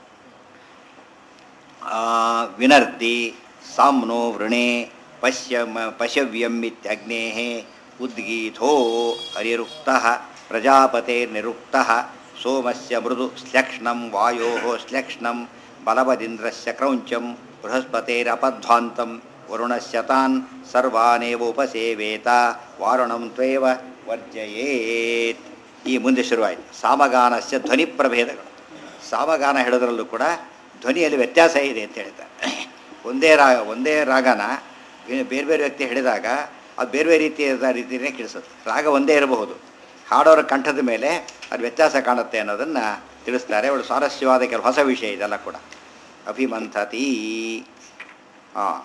ಆ, ವಿನರ್ದಿ ಸಾಮ್ನೋ ವೃಣೆ ಪಶ್ಯಮ ಪಶವ್ಯಂ ಇತ್ಯಗ್ನೇ ಉದ್ಗೀಥೋ ಹರಿರುಕ್ತ ಪ್ರಜಾಪತೇರ್ನಿರುಕ್ತ ಸೋಮಸ್ಯ ಮೃದು ಶ್ಲಕ್ಷ್ಣಂ ವಾಯೋ ಶ್ಲಕ್ಷ್ಣಂ ಬಲವದಿಂದ್ರಸ್ಯ ಕ್ರೌಂಚಂ ಬೃಹಸ್ಪತೇರಪಧ್ವಾಂತಂ ವರುಣಸ್ಯ ತಾನ್ ಸರ್ವಾನೇವ ಉಪಸೇವೇತ ವಾರುಣಂ ತ್ವೇವ ವರ್ಜಯೇತ್ ಈ ಮುಂದೆ ಶುರುವಾಯಿತು ಸಾಮಗಾನಸ್ಯ ಧ್ವನಿ ಪ್ರಭೇದಗಳು ಸಾಮಗಾನ ಹೇಳೋದ್ರಲ್ಲೂ ಕೂಡ ಧ್ವನಿಯಲ್ಲಿ ವ್ಯತ್ಯಾಸ ಇದೆ ಅಂತ ಹೇಳ್ತಾರೆ ಒಂದೇ ರಾಗ ಒಂದೇ ರಾಗನ ಬೇ- ಬೇರೆ ಬೇರೆ ವ್ಯಕ್ತಿ ಹೇಳಿದಾಗ ಅದು ಬೇರೆ ಬೇರೆ ರೀತಿಯಾದ ರೀತಿಯೇ ಕೇಳಿಸುತ್ತೆ ರಾಗ ಒಂದೇ ಇರಬಹುದು ಹಾಡೋರ ಕಂಠದ ಮೇಲೆ ಅದು ವ್ಯತ್ಯಾಸ ಕಾಣುತ್ತೆ ಅನ್ನೋದನ್ನು ತಿಳಿಸ್ತಾರೆ ಅವಳು ಸ್ವಾರಸ್ಯವಾದ ಕೆಲವು ಹೊಸ ವಿಷಯ ಇದೆಲ್ಲ ಕೂಡ ಅಭಿಮಂಥತಿ ಹಾಂ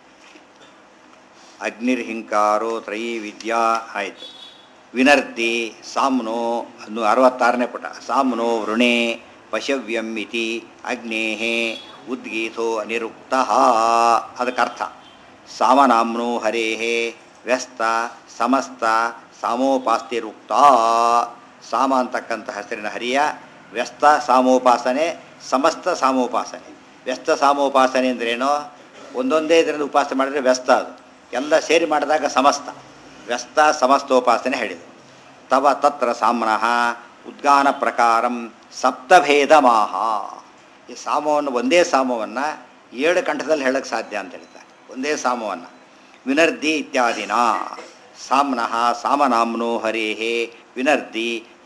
ಅಗ್ನಿರ್ಹಿಂಕಾರೋ ತ್ರಯೀ ವಿದ್ಯಾ ಆಯಿತು ವಿನರ್ದಿ ಸಾಮ್ನೋ ಅನ್ನು ಅರವತ್ತಾರನೇ ಪುಟ ಸಾಮ್ನೋ ವೃಣೆ ಪಶವ್ಯಂ ಇತಿ ಅಗ್ನೇಹೇ ಉದ್ಗೀತೋ ಅನಿರುಕ್ತ ಅದಕ್ಕೆ ಅರ್ಥ ಸಾಮನಾಮ್ನೋ ಹರೇಹೇ ವ್ಯಸ್ತ ಸಮಸ್ತ ಸಾಮೋಪಾಸ್ತಿರುಕ್ತ ಸಾಮ ಅಂತಕ್ಕಂಥ ಹೆಸರಿನ ಹರಿಯ ವ್ಯಸ್ತ ಸಾಮೋಪಾಸನೆ ಸಮಸ್ತ ಸಾಮೋಪಾಸನೆ ವ್ಯಸ್ತ ಸಾಮೋಪಾಸನೆ ಅಂದ್ರೇನು ಒಂದೊಂದೇ ಇದರಲ್ಲಿ ಉಪಾಸನೆ ಮಾಡಿದ್ರೆ ವ್ಯಸ್ತ ಅದು ಎಲ್ಲ ಸೇರಿ ಮಾಡಿದಾಗ ಸಮಸ್ತ ವ್ಯಸ್ತ ಸಮಸ್ತೋಪಾಸನೆ ಹೇಳಿದೆ ತವ ತತ್ರ ಸಾಮ್ನಃ ಉದ್ಗಾನ ಪ್ರಕಾರಂ ಸಪ್ತಭೇದ ಮಾಹ ಈ ಸಾಮವನ್ನು ಒಂದೇ ಸಾಮವನ್ನು ಏಳು ಕಂಠದಲ್ಲಿ ಹೇಳಕ್ಕೆ ಸಾಧ್ಯ ಅಂತ ಹೇಳ್ತಾರೆ ಒಂದೇ ಸಾಮವನ್ನು ವಿನರ್ದಿ ಇತ್ಯಾದಿನ ಸಾಮ್ನಃ ಸಾಮನಾಮ್ನೋ ಹರೇಹೇ ವಿನರ್ದಿ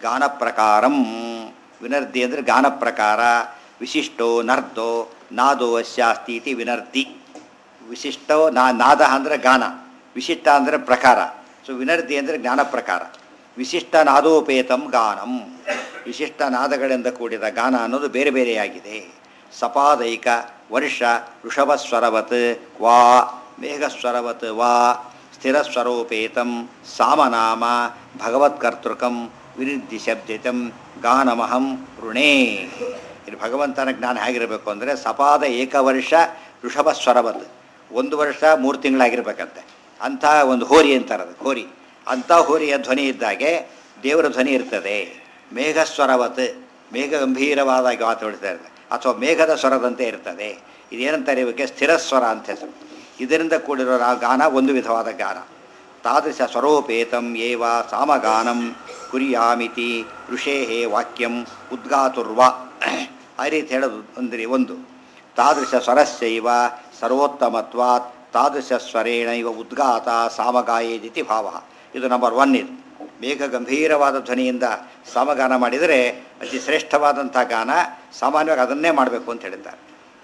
ಗಾನ ಪ್ರಕಾರಂ ವಿನರ್ದಿ ಅಂದರೆ ಗಾನ ಪ್ರಕಾರ ವಿಶಿಷ್ಟೋ ನರ್ದೋ ನಾದೋ ಅಸ್ಯಾಸ್ತಿ ಇತಿ ವಿನರ್ತಿ ವಿಶಿಷ್ಟೋ ನಾ ನಾದ ಅಂದರೆ ಗಾನ ವಿಶಿಷ್ಟ ಅಂದರೆ ಪ್ರಕಾರ ಸೊ ವಿನರ್ದಿ ಅಂದರೆ ಜ್ಞಾನ ಪ್ರಕಾರ ವಿಶಿಷ್ಟ ನಾದೋಪೇತಂ ಗಾನಂ ವಿಶಿಷ್ಟ ನಾದಗಳಿಂದ ಕೂಡಿದ ಗಾನ ಅನ್ನೋದು ಬೇರೆ ಬೇರೆಯಾಗಿದೆ ಸಪಾದೈಕ ವರ್ಷ ಋಷಭಸ್ವರವತ್ ವಾ ಮೇಘಸ್ವರವತ್ ವಾ ಸ್ಥಿರಸ್ವರೋಪೇತಂ ಸಾಮನಾಮ ಭಗವತ್ಕರ್ತೃಕಂ ವಿನಿರ್ದಿಶಬ್ದಿತಂ ಗಾನಮಹಂ ಋಣೇ ಇಲ್ಲಿ ಭಗವಂತನ ಜ್ಞಾನ ಹೇಗಿರಬೇಕು ಅಂದರೆ ಸಪಾದ ಏಕವರ್ಷ ಋಷಭಸ್ವರವತ್ ಒಂದು ವರ್ಷ ಮೂರು ತಿಂಗಳಾಗಿರ್ಬೇಕಂತೆ ಅಂಥ ಒಂದು ಹೋರಿ ಅಂತಾರೆ ಅದು ಹೋರಿ ಅಂಥ ಹೋರಿಯ ಧ್ವನಿ ಇದ್ದಾಗೆ ದೇವರ ಧ್ವನಿ ಇರ್ತದೆ ಮೇಘಸ್ವರವತ್ ಮೇಘ ಗಂಭೀರವಾದ ಮಾತು ಹೊಡಿತಾ ಇರ್ತದೆ ಅಥವಾ ಮೇಘದ ಸ್ವರದಂತೆ ಇರ್ತದೆ ಇದೇನಂತಾರೆ ಇವಕ್ಕೆ ಸ್ಥಿರ ಸ್ವರ ಅಂತ ಹೆಸರು ಇದರಿಂದ ಕೂಡಿರೋ ಆ ಗಾನ ಒಂದು ವಿಧವಾದ ಗಾನ ತಾದೃಶ ಸ್ವರೋಪೇತಂ ಏವ ಸಾಮಗಾನಂ ಕುರಿಯಾಮಿತಿ ಋಷೇಹೇ ವಾಕ್ಯಂ ಉದ್ಗಾತುರ್ವ ಆ ರೀತಿ ಹೇಳೋದು ಅಂದರೆ ಒಂದು ತಾದೃಶ ಸ್ವರಸ್ಯೈವ ಸರ್ವೋತ್ತಮತ್ವಾತ್ ತಾದೃಶ ಸ್ವರೇಣ ಇವ ಉದ್ಗಾತ ಸಾಮಗಾಯೇದಿತಿ ಭಾವ ಇದು ನಂಬರ್ ಒನ್ ಇದು ಮೇಘ ಗಂಭೀರವಾದ ಧ್ವನಿಯಿಂದ ಸಾಮಗಾನ ಮಾಡಿದರೆ ಅತಿ ಶ್ರೇಷ್ಠವಾದಂಥ ಗಾನ ಸಾಮಾನ್ಯವಾಗಿ ಅದನ್ನೇ ಮಾಡಬೇಕು ಅಂತ ಹೇಳಿದ್ದಾರೆ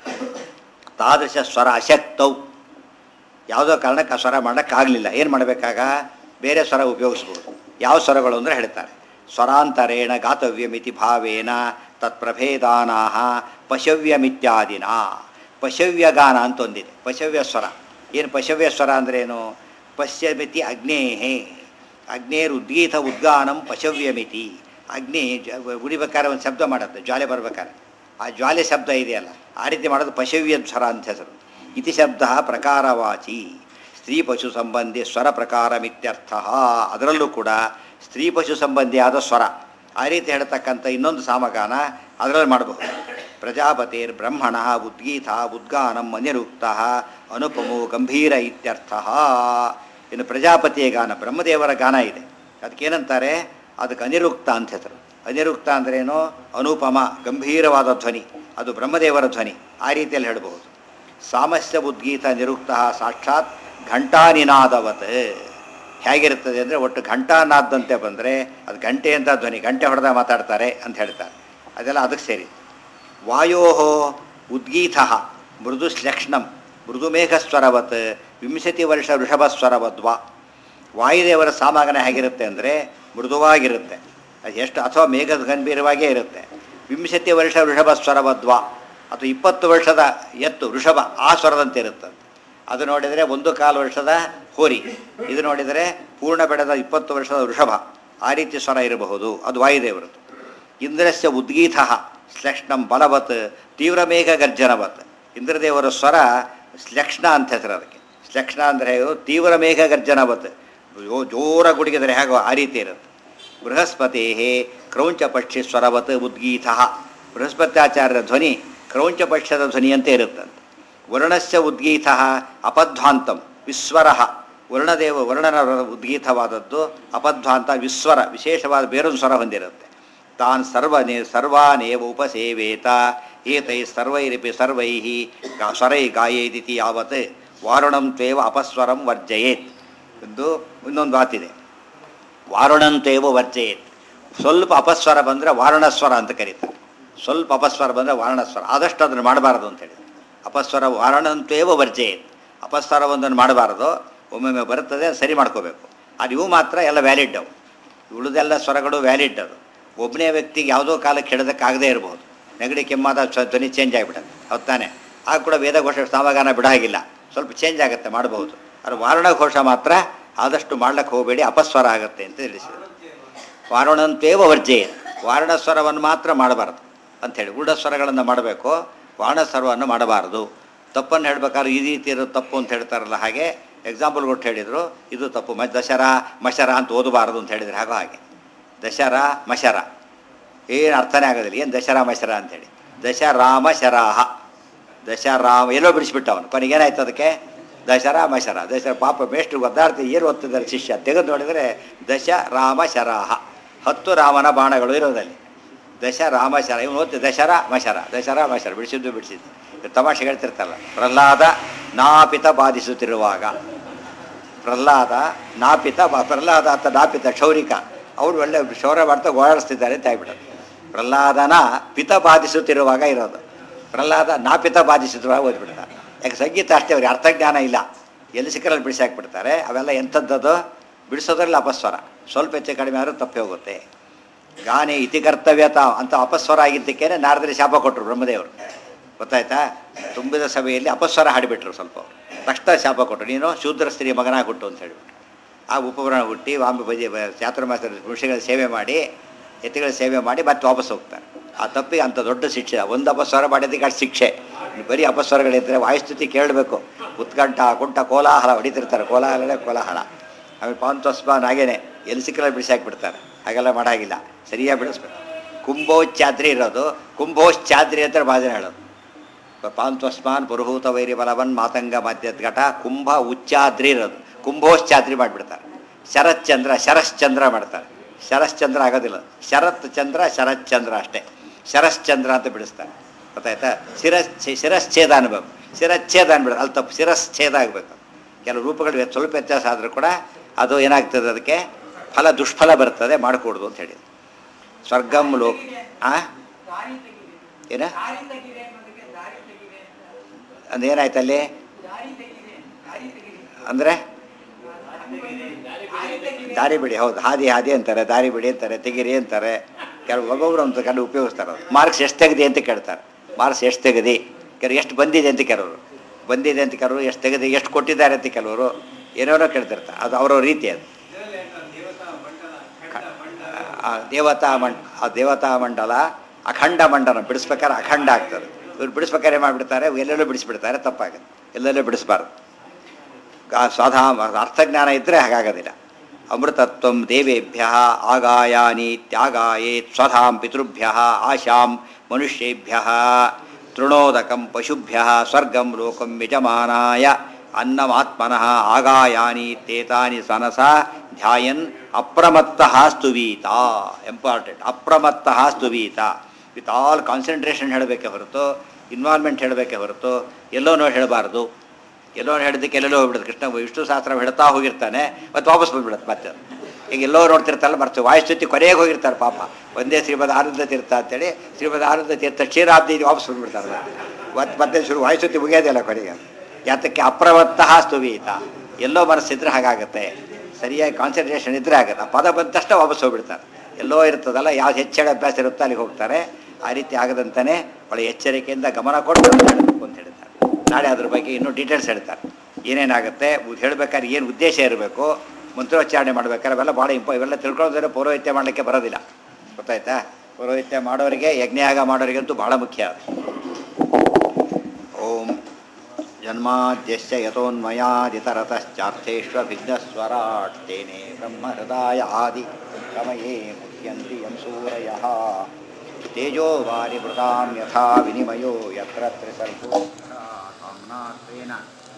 ತಾದೃಶ ಸ್ವರ ಅಶಕ್ತವು ಯಾವುದೋ ಕಾರಣಕ್ಕೆ ಆ ಸ್ವರ ಮಾಡೋಕ್ಕಾಗಲಿಲ್ಲ ಏನು ಮಾಡಬೇಕಾಗ ಬೇರೆ ಸ್ವರ ಉಪಯೋಗಿಸ್ಬೋದು ಯಾವ ಸ್ವರಗಳು ಅಂದರೆ ಹೇಳ್ತಾರೆ ಸ್ವರಾಂತರೇಣ ಗಾತವ್ಯಮಿತಿ ಭಾವೇನ ತತ್ಪ್ರಭೇದಾನಾ ಪಶವ್ಯಮಿತ್ಯಾದಿನ ಪಶವ್ಯಗಾನ ಅಂತ ಒಂದಿದೆ ಪಶವ್ಯ ಸ್ವರ ಏನು ಪಶವ್ಯ ಸ್ವರ ಅಂದ್ರೇನು ಪಶ್ಯಮಿತಿ ಅಗ್ನೇಹೇ ಅಗ್ನೇರ್ ಉದ್ಗೀತ ಉದ್ಗಾನಂ ಪಶವ್ಯಮಿತಿ ಅಗ್ನಿ ಜ ಉಡಿಬೇಕಾದ್ರೆ ಒಂದು ಶಬ್ದ ಮಾಡುತ್ತೆ ಜ್ವಾಲೆ ಬರ್ಬೇಕಾದ್ರೆ ಆ ಜ್ವಾಲೆ ಶಬ್ದ ಇದೆಯಲ್ಲ ಆ ರೀತಿ ಮಾಡೋದು ಪಶವ್ಯ ಸ್ವರ ಅಂತ ಹೆಸರು ಇತಿ ಶಬ್ದ ಪ್ರಕಾರವಾಚಿ ಸ್ತ್ರೀ ಪಶು ಸಂಬಂಧಿ ಸ್ವರ ಪ್ರಕಾರಮಿತ್ಯರ್ಥ ಅದರಲ್ಲೂ ಕೂಡ ಸ್ತ್ರೀ ಪಶು ಸಂಬಂಧಿಯಾದ ಸ್ವರ ಆ ರೀತಿ ಹೇಳ್ತಕ್ಕಂಥ ಇನ್ನೊಂದು ಸಾಮಗಾನ ಅದರಲ್ಲಿ ಮಾಡಬಹುದು ಪ್ರಜಾಪತಿರ್ ಬ್ರಹ್ಮಣ ಉದ್ಗೀತ ಉದ್ಗಾನಂ ಅನಿರುಕ್ತ ಅನುಪಮೋ ಗಂಭೀರ ಇತ್ಯರ್ಥ ಇನ್ನು ಪ್ರಜಾಪತಿಯ ಗಾನ ಬ್ರಹ್ಮದೇವರ ಗಾನ ಇದೆ ಅದಕ್ಕೇನಂತಾರೆ ಅದಕ್ಕೆ ಅನಿರುಕ್ತ ಅಂತ ಹೆಸರು ಅನಿರುಕ್ತ ಅಂದ್ರೇನು ಅನುಪಮ ಗಂಭೀರವಾದ ಧ್ವನಿ ಅದು ಬ್ರಹ್ಮದೇವರ ಧ್ವನಿ ಆ ರೀತಿಯಲ್ಲಿ ಹೇಳಬಹುದು ಸಾಮಸ್ಯ ಉದ್ಗೀತ ನಿರುಕ್ತ ಸಾಕ್ಷಾತ್ ಘಂಟಾನಿನಾದವತ್ ಹೇಗಿರ್ತದೆ ಅಂದರೆ ಒಟ್ಟು ಘಂಟಾನಾದಂತೆ ಬಂದರೆ ಅದು ಗಂಟೆ ಅಂತ ಧ್ವನಿ ಗಂಟೆ ಹೊಡೆದ ಮಾತಾಡ್ತಾರೆ ಅಂತ ಹೇಳ್ತಾರೆ ಅದೆಲ್ಲ ಅದಕ್ಕೆ ಸೇರಿ ವಾಯೋ ಉದ್ಗೀತ ಮೃದು ಶ್ಲಕ್ಷ್ಣಂ ಮೃದುಮೇಘಸ್ವರವತ್ ವಿಂಶತಿ ವರ್ಷ ವೃಷಭಸ್ವರವದ್ವಾ ವಾಯುದೇವರ ಸಾಮಾಗನ ಹೇಗಿರುತ್ತೆ ಅಂದರೆ ಮೃದುವಾಗಿರುತ್ತೆ ಅದು ಎಷ್ಟು ಅಥವಾ ಮೇಘ ಗಂಭೀರವಾಗೇ ಇರುತ್ತೆ ವಿಂಶತಿ ವರ್ಷ ವೃಷಭಸ್ವರವದ್ವಾ ಅಥವಾ ಇಪ್ಪತ್ತು ವರ್ಷದ ಎತ್ತು ವೃಷಭ ಆ ಸ್ವರದಂತೆ ಇರುತ್ತಂತೆ ಅದು ನೋಡಿದರೆ ಒಂದು ಕಾಲು ವರ್ಷದ ಹೋರಿ ಇದು ನೋಡಿದರೆ ಪೂರ್ಣ ಬೆಳೆದ ಇಪ್ಪತ್ತು ವರ್ಷದ ವೃಷಭ ಆ ರೀತಿ ಸ್ವರ ಇರಬಹುದು ಅದು ವಾಯುದೇವರದ್ದು ಇಂದ್ರಸ್ಯ ಉದ್ಗೀತ ಶ್ಲಕ್ಷ್ಣಂ ಬಲವತ್ ತೀವ್ರ ಮೇಘ ಗರ್ಜನವತ್ ಇಂದ್ರದೇವರ ಸ್ವರ ಶ್ಲಕ್ಷ್ಣ ಅಂತ ಹೆಸರು ಅದಕ್ಕೆ ಶ್ಲಕ್ಷ್ಣ ಅಂದರೆ ತೀವ್ರ ಮೇಘ ಗರ್ಜನವತ್ ಜೋ ಜೋರ ಗುಡುಗಿದರೆ ಹೇಗೋ ಆ ರೀತಿ ಇರುತ್ತೆ ಬೃಹಸ್ಪತಿ ಕ್ರೌಂಚ ಪಕ್ಷಿ ಸ್ವರವತ್ ಉದ್ಗೀತ ಬೃಹಸ್ಪತ್ಯಾಚಾರ್ಯರ ಧ್ವನಿ ಕ್ರೌಂಚ ಪಕ್ಷದ ಧ್ವನಿಯಂತೆ ಇರುತ್ತಂತೆ ವರ್ಣಸ್ಯ ಉದ್ಗೀತ ಅಪಧ್ವಾಂತಂ ವಿಸ್ವರ ವರ್ಣದೇವ ವರ್ಣನ ಉದ್ಗೀತವಾದದ್ದು ಅಪಧ್ವಾಂತ ವಿಸ್ವರ ವಿಶೇಷವಾದ ಬೇರೊಂದು ಸ್ವರ ಹೊಂದಿರುತ್ತೆ ತಾನ್ ಸರ್ವನೇ ಸರ್ವಾನೇವ ಉಪಸೇವೇತ ಏತೈ ಸರ್ವೈರಪಿ ಸರ್ವೈ ಗಾ ಸ್ವರೈ ಗಾಯೇದಿತಿ ಯಾವತ್ ವಾರುಣಂ ತ್ವೇವ ಅಪಸ್ವರಂ ವರ್ಜಯೇತ್ ಎಂದು ಇನ್ನೊಂದು ಮಾತಿದೆ ವಾರುಣಂತೇವ ವರ್ಜಯೇತ್ ಸ್ವಲ್ಪ ಅಪಸ್ವರ ಬಂದರೆ ವಾರಣಸ್ವರ ಅಂತ ಕರೀತಾರೆ ಸ್ವಲ್ಪ ಅಪಸ್ವರ ಬಂದರೆ ವಾರಣಸ್ವರ ಆದಷ್ಟು ಅದನ್ನು ಮಾಡಬಾರದು ಅಂತ ಹೇಳಿ ಅಪಸ್ವರ ವಾರಣಂತೇವ ವರ್ಜಯೇತ್ ಅಪಸ್ವರವೊಂದನ್ನು ಮಾಡಬಾರದು ಒಮ್ಮೊಮ್ಮೆ ಬರುತ್ತದೆ ಸರಿ ಮಾಡ್ಕೋಬೇಕು ಅದು ಇವು ಮಾತ್ರ ಎಲ್ಲ ವ್ಯಾಲಿಡ್ ಅವು ಉಳಿದೆಲ್ಲ ಸ್ವರಗಳು ವ್ಯಾಲಿಡ್ ಅದು ಒಬ್ಬನೇ ವ್ಯಕ್ತಿಗೆ ಯಾವುದೋ ಕಾಲಕ್ಕೆ ಹಿಡೋದಕ್ಕಾಗದೇ ಇರಬಹುದು ನೆಗಡಿ ಕೆಮ್ಮಾದ ಸ್ವ- ಧ್ವನಿ ಚೇಂಜ್ ಆಗಿಬಿಡುತ್ತೆ ಹೌದು ತಾನೆ ಆಗ ಕೂಡ ವೇದಘೋಷ ಸಾಮಗಾನ ಬಿಡ ಹಾಗಿಲ್ಲ ಸ್ವಲ್ಪ ಚೇಂಜ್ ಆಗುತ್ತೆ ಮಾಡಬಹುದು ಆದರೆ ವಾರಣಘೋಷ ಮಾತ್ರ ಆದಷ್ಟು ಮಾಡ್ಲಿಕ್ಕೆ ಹೋಗಬೇಡಿ ಅಪಸ್ವರ ಆಗುತ್ತೆ ಅಂತ ತಿಳಿಸಿದರು ವಾರಣಂತೇವ ವರ್ಜೆ ವಾರಣಸ್ವರವನ್ನು ಮಾತ್ರ ಮಾಡಬಾರದು ಅಂಥೇಳಿ ಗೂಢಸ್ವರಗಳನ್ನು ಮಾಡಬೇಕು ವಾರಣಸ್ವರವನ್ನು ಮಾಡಬಾರದು ತಪ್ಪನ್ನು ಹೇಳ್ಬೇಕಾದ್ರೆ ಈ ರೀತಿ ಇರೋದು ತಪ್ಪು ಅಂತ ಹೇಳ್ತಾರಲ್ಲ ಹಾಗೆ ಎಕ್ಸಾಂಪಲ್ ಕೊಟ್ಟು ಹೇಳಿದರು ಇದು ತಪ್ಪು ಮ ದಶರ ಮಶರ ಅಂತ ಓದಬಾರದು ಅಂತ ಹೇಳಿದ್ರು ಹಾಗೋ ಹಾಗೆ ದಶರ ಮಶರ ಏನು ಅರ್ಥನೇ ಆಗೋದಿಲ್ಲ ಏನು ದಶರ ಮಶರ ಅಂತೇಳಿ ದಶರಾಮ ಶರಾಹ ದಶರಾಮ ಎಲ್ಲೋ ಬಿಡಿಸ್ಬಿಟ್ಟ ಅವನು ಕೊನೆಗೆ ಏನಾಯ್ತು ಅದಕ್ಕೆ ದಶರ ಮಶರ ದಶರ ಪಾಪ ಮೇಷ್ಟ್ರು ಒದ್ದಾಡ್ತಿ ಏನು ಓದ್ತಿದ್ದಾರೆ ಶಿಷ್ಯ ತೆಗೆದು ನೋಡಿದರೆ ದಶ ರಾಮ ಶರಾಹ ಹತ್ತು ರಾಮನ ಬಾಣಗಳು ಇರೋದಲ್ಲಿ ದಶ ರಾಮ ಶರ ಇವನು ಓದ್ತಿ ದಶರ ಮಶರ ದಶರ ಮಶರ ಬಿಡಿಸಿದ್ದು ಬಿಡಿಸಿದ್ದು ಇವ್ರು ತಮಾಷೆ ಹೇಳ್ತಿರ್ತಾರಲ್ಲ ಪ್ರಹ್ಲಾದ ನಾಪಿತ ಬಾಧಿಸುತ್ತಿರುವಾಗ ಪ್ರಹ್ಲಾದ ನಾಪಿತ ಬ- ಪ್ರಹ್ಲಾದ ಅಂತ ನಾಪಿತ ಕ್ಷೌರಿಕ ಅವ್ರು ಒಳ್ಳೆ ಶೌರ್ಯ ಮಾಡ್ತಾ ಓಡಾಡಿಸ್ತಿದ್ದಾರೆ ಅಂತ ಆಗ್ಬಿಡೋದು ಪ್ರಹ್ಲಾದನ ಪಿತ ಬಾಧಿಸುತ್ತಿರುವಾಗ ಇರೋದು ಪ್ರಹ್ಲಾದ ನಾಪಿತ ಬಾಧಿಸುತ್ತಿರುವಾಗ ಓದ್ಬಿಡ್ತಾರೆ ಯಾಕೆ ಸಂಗೀತ ಅಷ್ಟೇ ಅವ್ರಿಗೆ ಅರ್ಥಜ್ಞಾನ ಇಲ್ಲ ಎಲ್ಲಿ ಸಿಕ್ಕರಲ್ಲಿ ಬಿಡಿಸಿ ಹಾಕ್ಬಿಡ್ತಾರೆ ಅವೆಲ್ಲ ಎಂಥದ್ದದು ಬಿಡಿಸೋದ್ರಲ್ಲಿ ಅಪಸ್ವರ ಸ್ವಲ್ಪ ಹೆಚ್ಚು ಕಡಿಮೆ ಆದರೂ ತಪ್ಪಿ ಹೋಗುತ್ತೆ ಗಾನೆ ಇತಿ ಕರ್ತವ್ಯತ ಅಂತ ಅಪಸ್ವರ ಆಗಿದ್ದಕ್ಕೇನೆ ನಾರದಲ್ಲಿ ಶಾಪ ಕೊಟ್ಟರು ಬ್ರಹ್ಮದೇವರು ಗೊತ್ತಾಯ್ತಾ ತುಂಬಿದ ಸಭೆಯಲ್ಲಿ ಅಪಸ್ವರ ಹಾಡಿಬಿಟ್ರು ಸ್ವಲ್ಪ ಅವ್ರು. ತಕ್ಷಣ ಶಾಪ ಕೊಟ್ಟರು ನೀನು ಶೂದ್ರ ಸ್ತ್ರೀ ಮಗನಾಗಿ ಹುಟ್ಟು ಅಂತ ಹೇಳಿಬಿಟ್ರು ಆ ಉಪವರಣ ಹುಟ್ಟಿ ವಾಂಬಿ ಭಜಿ ಚಾತುರ್ಮಾಸ ಋಷಿಗಳ ಸೇವೆ ಮಾಡಿ ಎತ್ತಿಗಳ ಸೇವೆ ಮಾಡಿ ಮತ್ತೆ ವಾಪಸ್ ಹೋಗ್ತಾರೆ ಆ ತಪ್ಪಿಗೆ ಅಂಥ ದೊಡ್ಡ ಶಿಕ್ಷೆ ಒಂದು ಅಪಸ್ವರ ಮಾಡಿದ್ದಕ್ಕೆ ಅಷ್ಟು ಶಿಕ್ಷೆ ಇನ್ನು ಬರೀ ಅಪಸ್ವರಗಳಿದ್ದರೆ ವಾಯುಸ್ತುತಿ ಕೇಳಬೇಕು ಉತ್ಕಂಠ ಕುಂಠ ಕೋಲಾಹಲ ಹೊಡಿತಿರ್ತಾರೆ ಕೋಲಾಹಲನೇ ಕೋಲಾಹಲ ಆಮೇಲೆ ಪಾಂತೋಸ್ಮಾನ್ ಹಾಗೇನೆ ಎಲ್ಲಿ ಸಿಕ್ಕಲ್ಲ ಬಿಡಿಸಿ ಹಾಕ್ಬಿಡ್ತಾರೆ ಹಾಗೆಲ್ಲ ಮಾಡಾಗಿಲ್ಲ ಸರಿಯಾಗಿ ಬಿಡಿಸ್ಬೇಕು ಕುಂಭೋಚ್ಚಾದ್ರಿ ಇರೋದು ಕುಂಭೋಶ್ಚಾದ್ರಿ ಅಂತ ಭಾಜನ ಹೇಳೋದು ಪಾಂತ್ವಸ್ಮಾನ್ ಪುರುಹೂತ ವೈರಿ ಬಲವನ್ ಮಾತಂಗ ಮಧ್ಯದ್ಘಟ ಕುಂಭ ಉಚ್ಚಾದ್ರಿ ಇರೋದು ಕುಂಭೋಶ್ಚಾದ್ರಿ ಮಾಡಿಬಿಡ್ತಾರೆ ಶರಶ್ಚಂದ್ರ ಶರಶ್ಚಂದ್ರ ಮಾಡ್ತಾರೆ ಶರಶ್ಚಂದ್ರ ಆಗೋದಿಲ್ಲ ಶರತ್ ಚಂದ್ರ ಶರಶ್ಚಂದ್ರ ಅಷ್ಟೇ ಶರಶ್ಚಂದ್ರ ಅಂತ ಬಿಡಿಸ್ತಾರೆ ಗೊತ್ತಾಯ್ತಾ ಶಿರಸ್ ಶಿರಶ್ಛೇದ ಅನ್ಬೇಕು ಶಿರಚ್ಛೇದ ಅನ್ಬಿಡ ಅಲ್ಲಿ ತಪ್ಪು ಶಿರಶ್ಛೇದ ಆಗಬೇಕು ಕೆಲವು ರೂಪಗಳು ವ್ಯ- ಸ್ವಲ್ಪ ವ್ಯತ್ಯಾಸ ಆದರೂ ಕೂಡ ಅದು ಏನಾಗ್ತದೆ ಅದಕ್ಕೆ ಫಲ ದುಷ್ಫಲ ಬರ್ತದೆ ಮಾಡಿಕೊಡ್ದು ಅಂತ ಹೇಳಿ ಸ್ವರ್ಗಂ ಲೋಕ ಆ ದಾರಿ ತೆಗಿದೆ ಏನ ದಾರಿ ತೆಗಿದೆ ಅನ್ನೋದಕ್ಕೆ ದಾರಿ ತೆಗಿದೆ ಅಂತ ಅಂದ್ರೆ ಏನಾಯ್ತು ಅಲ್ಲಿ ದಾರಿ ತೆಗಿದೆ ದಾರಿ ತೆಗಿದೆ ಅಂದರೆ ದಾರಿ ತೆಗಿದೆ ದಾರಿ ಬಿಡಿ ಹೌದು ಹಾದಿ ಹಾದಿ ಅಂತಾರೆ ದಾರಿ ಬಿಡಿ ಅಂತಾರೆ ತೆಗಿರಿ ಅಂತಾರೆ ಕೆಲವು ಒಬ್ಬೊಬ್ರು ಅಂತ ಕಂಡು ಉಪಯೋಗಿಸ್ತಾರೆ ಅವ್ರು. ಮಾರ್ಕ್ಸ್ ಎಷ್ಟು ತೆಗೆದಿ ಅಂತ ಕೇಳ್ತಾರೆ ಮಾರ್ಕ್ಸ್ ಎಷ್ಟು ತೆಗೆದಿ ಕೆಲವು ಎಷ್ಟು ಬಂದಿದೆ ಅಂತ ಕೆಲವರು ಬಂದಿದೆ ಅಂತ ಕೆಲವರು ಎಷ್ಟು ತೆಗೆದಿ ಎಷ್ಟು ಕೊಟ್ಟಿದ್ದಾರೆ ಅಂತ ಕೆಲವರು ಏನೇನೋ ಕೇಳ್ತಿರ್ತಾರೆ ಅದು ಅವರ ರೀತಿ ಅದು ಇದರಲ್ಲಿ ಹೇಳ್ತಾರೆ ದೇವತಾ ಮಂಡಲ ಖಂಡ ಮಂಡಲ ಆ ದೇವತಾ ಮಂಡ ಆ ದೇವತಾ ಮಂಡಲ ಅಖಂಡ ಮಂಡನ ಬಿಡಿಸ್ಬೇಕಾದ್ರೆ ಅಖಂಡ ಆಗ್ತದೆ ಇವ್ರು ಬಿಡಿಸ್ಬೇಕಾದ್ರೆ ಏನು ಮಾಡಿಬಿಡ್ತಾರೆ ಎಲ್ಲೆಲ್ಲೂ ಬಿಡಿಸ್ಬಿಡ್ತಾರೆ ತಪ್ಪಾಗುತ್ತೆ ಎಲ್ಲೆಲ್ಲೂ ಬಿಡಿಸ್ಬಾರ್ದು ಆ ಸ್ವಧಾ ಅರ್ಥಜ್ಞಾನ ಇದ್ದರೆ ಹಾಗಾಗೋದಿಲ್ಲ ಅಮೃತತ್ವಂ ದೇವೇಭ್ಯ ಆಗಾಯಾನಿ ತ್ಯಾಗಾಯೇತ್ ಸ್ವಧಾಂ ಪಿತೃಭ್ಯ ಆಶಾಂ ಮನುಷ್ಯೇಭ್ಯ ತೃಣೋದಕಂ ಪಶುಭ್ಯ ಸ್ವರ್ಗಂ ಲೋಕಂ ಯಜಮಾನಾಯ ಅನ್ನಮಾತ್ಮನಃ ಆಗಾಯಾನಿ ತೇತಾನಿ ಸನಸ ಧ್ಯಾಯನ್ ಅಪ್ರಮತ್ತಃ ಸ್ತುವೀತ ಇಂಪಾರ್ಟೆಂಟ್ ಅಪ್ರಮತ್ತಃ ಸ್ತುವೀತ ವಿತ್ ಆಲ್ ಕಾನ್ಸಂಟ್ರೇಷನ್ ಹೇಳಬೇಕೆ ಹೊರತು ಇನ್ವಾಲ್ವ್ಮೆಂಟ್ ಹೇಳಬೇಕೆ ಹೊರತು ಎಲ್ಲೋ ನೋಡಿ ಹೇಳಬಾರ್ದು ಎಲ್ಲೋ ಹೇಳಿದ್ದಕ್ಕೆ ಎಲ್ಲೆಲ್ಲೋ ಹೋಗ್ಬಿಡುತ್ತೆ ಕೃಷ್ಣ ವಿಷ್ಣು ಸಹಸ್ರ ಹೇಳ್ತಾ ಹೋಗಿರ್ತಾನೆ ಮತ್ತೆ ವಾಪಸ್ ಬಂದ್ಬಿಡುತ್ತೆ ಮತ್ತೆ ಅದು. ಈಗ ಎಲ್ಲೋ ನೋಡ್ತಿರ್ತಾರಲ್ಲ ಮತ್ತೆ ವಾಯುಸ್ತುತಿ ಕೊನೆಗೆ ಹೋಗಿರ್ತಾರೆ ಪಾಪ ಒಂದೇ ಶ್ರೀಮದ್ ಆನಂದ ತೀರ್ಥ ಅಂತೇಳಿ ಶ್ರೀಮದ್ ಆನಂದ ತೀರ್ಥ ಕ್ಷೀರಾಬ್ದಿ ಇದು ವಾಪಸ್ ಬಂದ್ಬಿಡ್ತಾರೆ ಮತ್ತೆ ಮತ್ತೆ ಮತ್ತೆ ಶುರು ವಾಯುಸ್ತುತಿ ಮುಗಿಯೋದಿಲ್ಲ ಕೊನೆಗೆ ಯಾತಕ್ಕೆ ಅಪ್ರವತ್ತಃ ಸ್ತುವೀತ ಎಲ್ಲೋ ಮನಸ್ಸಿದ್ರೆ ಹಾಗಾಗುತ್ತೆ ಸರಿಯಾಗಿ ಕಾನ್ಸಂಟ್ರೇಷನ್ ಇದ್ರೆ ಆಗುತ್ತೆ ಆ ಪದ ಬಂದ ತಕ್ಷಣ ವಾಪಸ್ ಹೋಗ್ಬಿಡ್ತಾರೆ ಎಲ್ಲೋ ಇರ್ತದಲ್ಲ ಯಾವ್ದು ಹೆಚ್ಚಳ ಅಭ್ಯಾಸ ಇರುತ್ತೋ ಅಲ್ಲಿಗೆ ಹೋಗ್ತಾರೆ ಆ ರೀತಿ ಆಗದಂತಾನೆ ಭಾಳ ಎಚ್ಚರಿಕೆಯಿಂದ ಗಮನ ಕೊಟ್ಟು ಹೇಳಬೇಕು ಅಂತ ಹೇಳ್ತಾರೆ ನಾಳೆ ಅದ್ರ ಬಗ್ಗೆ ಇನ್ನೂ ಡೀಟೇಲ್ಸ್ ಹೇಳ್ತಾರೆ ಏನೇನಾಗುತ್ತೆ ಉ- ಹೇಳ್ಬೇಕಾದ್ರೆ ಏನು ಉದ್ದೇಶ ಇರಬೇಕು ಮಂತ್ರೋಚ್ಚಾರಣೆ ಮಾಡ್ಬೇಕಾದ್ರೆ ಅವೆಲ್ಲ ಭಾಳ ಇಂಪ ಇವೆಲ್ಲ ತಿಳ್ಕೊಳ್ಳೋದ್ರೆ ಪೌರೋಹಿತ್ಯ ಮಾಡಲಿಕ್ಕೆ ಬರೋದಿಲ್ಲ ಗೊತ್ತಾಯ್ತಾ ಪೌರೋಹಿತ್ಯ ಮಾಡೋರಿಗೆ ಯಜ್ಞಯಾಗ ಮಾಡೋರಿಗಂತೂ ಭಾಳ ಮುಖ್ಯ ಅದು. ಓಂ ಜನ್ಮಾದ್ಯಶ್ಚ ಯತೋನ್ಮಯಾದಿತರತಶ್ಚಾರ್ಥೇष्वभिघ्नस्वराट् तेने ब्रह्महृदाय आदि रमये मुह्यन्ति यं सूरयः तेजो वारिभृतां यथा विनिमयो यत्र त्रिसर्गो काम्नात्वेन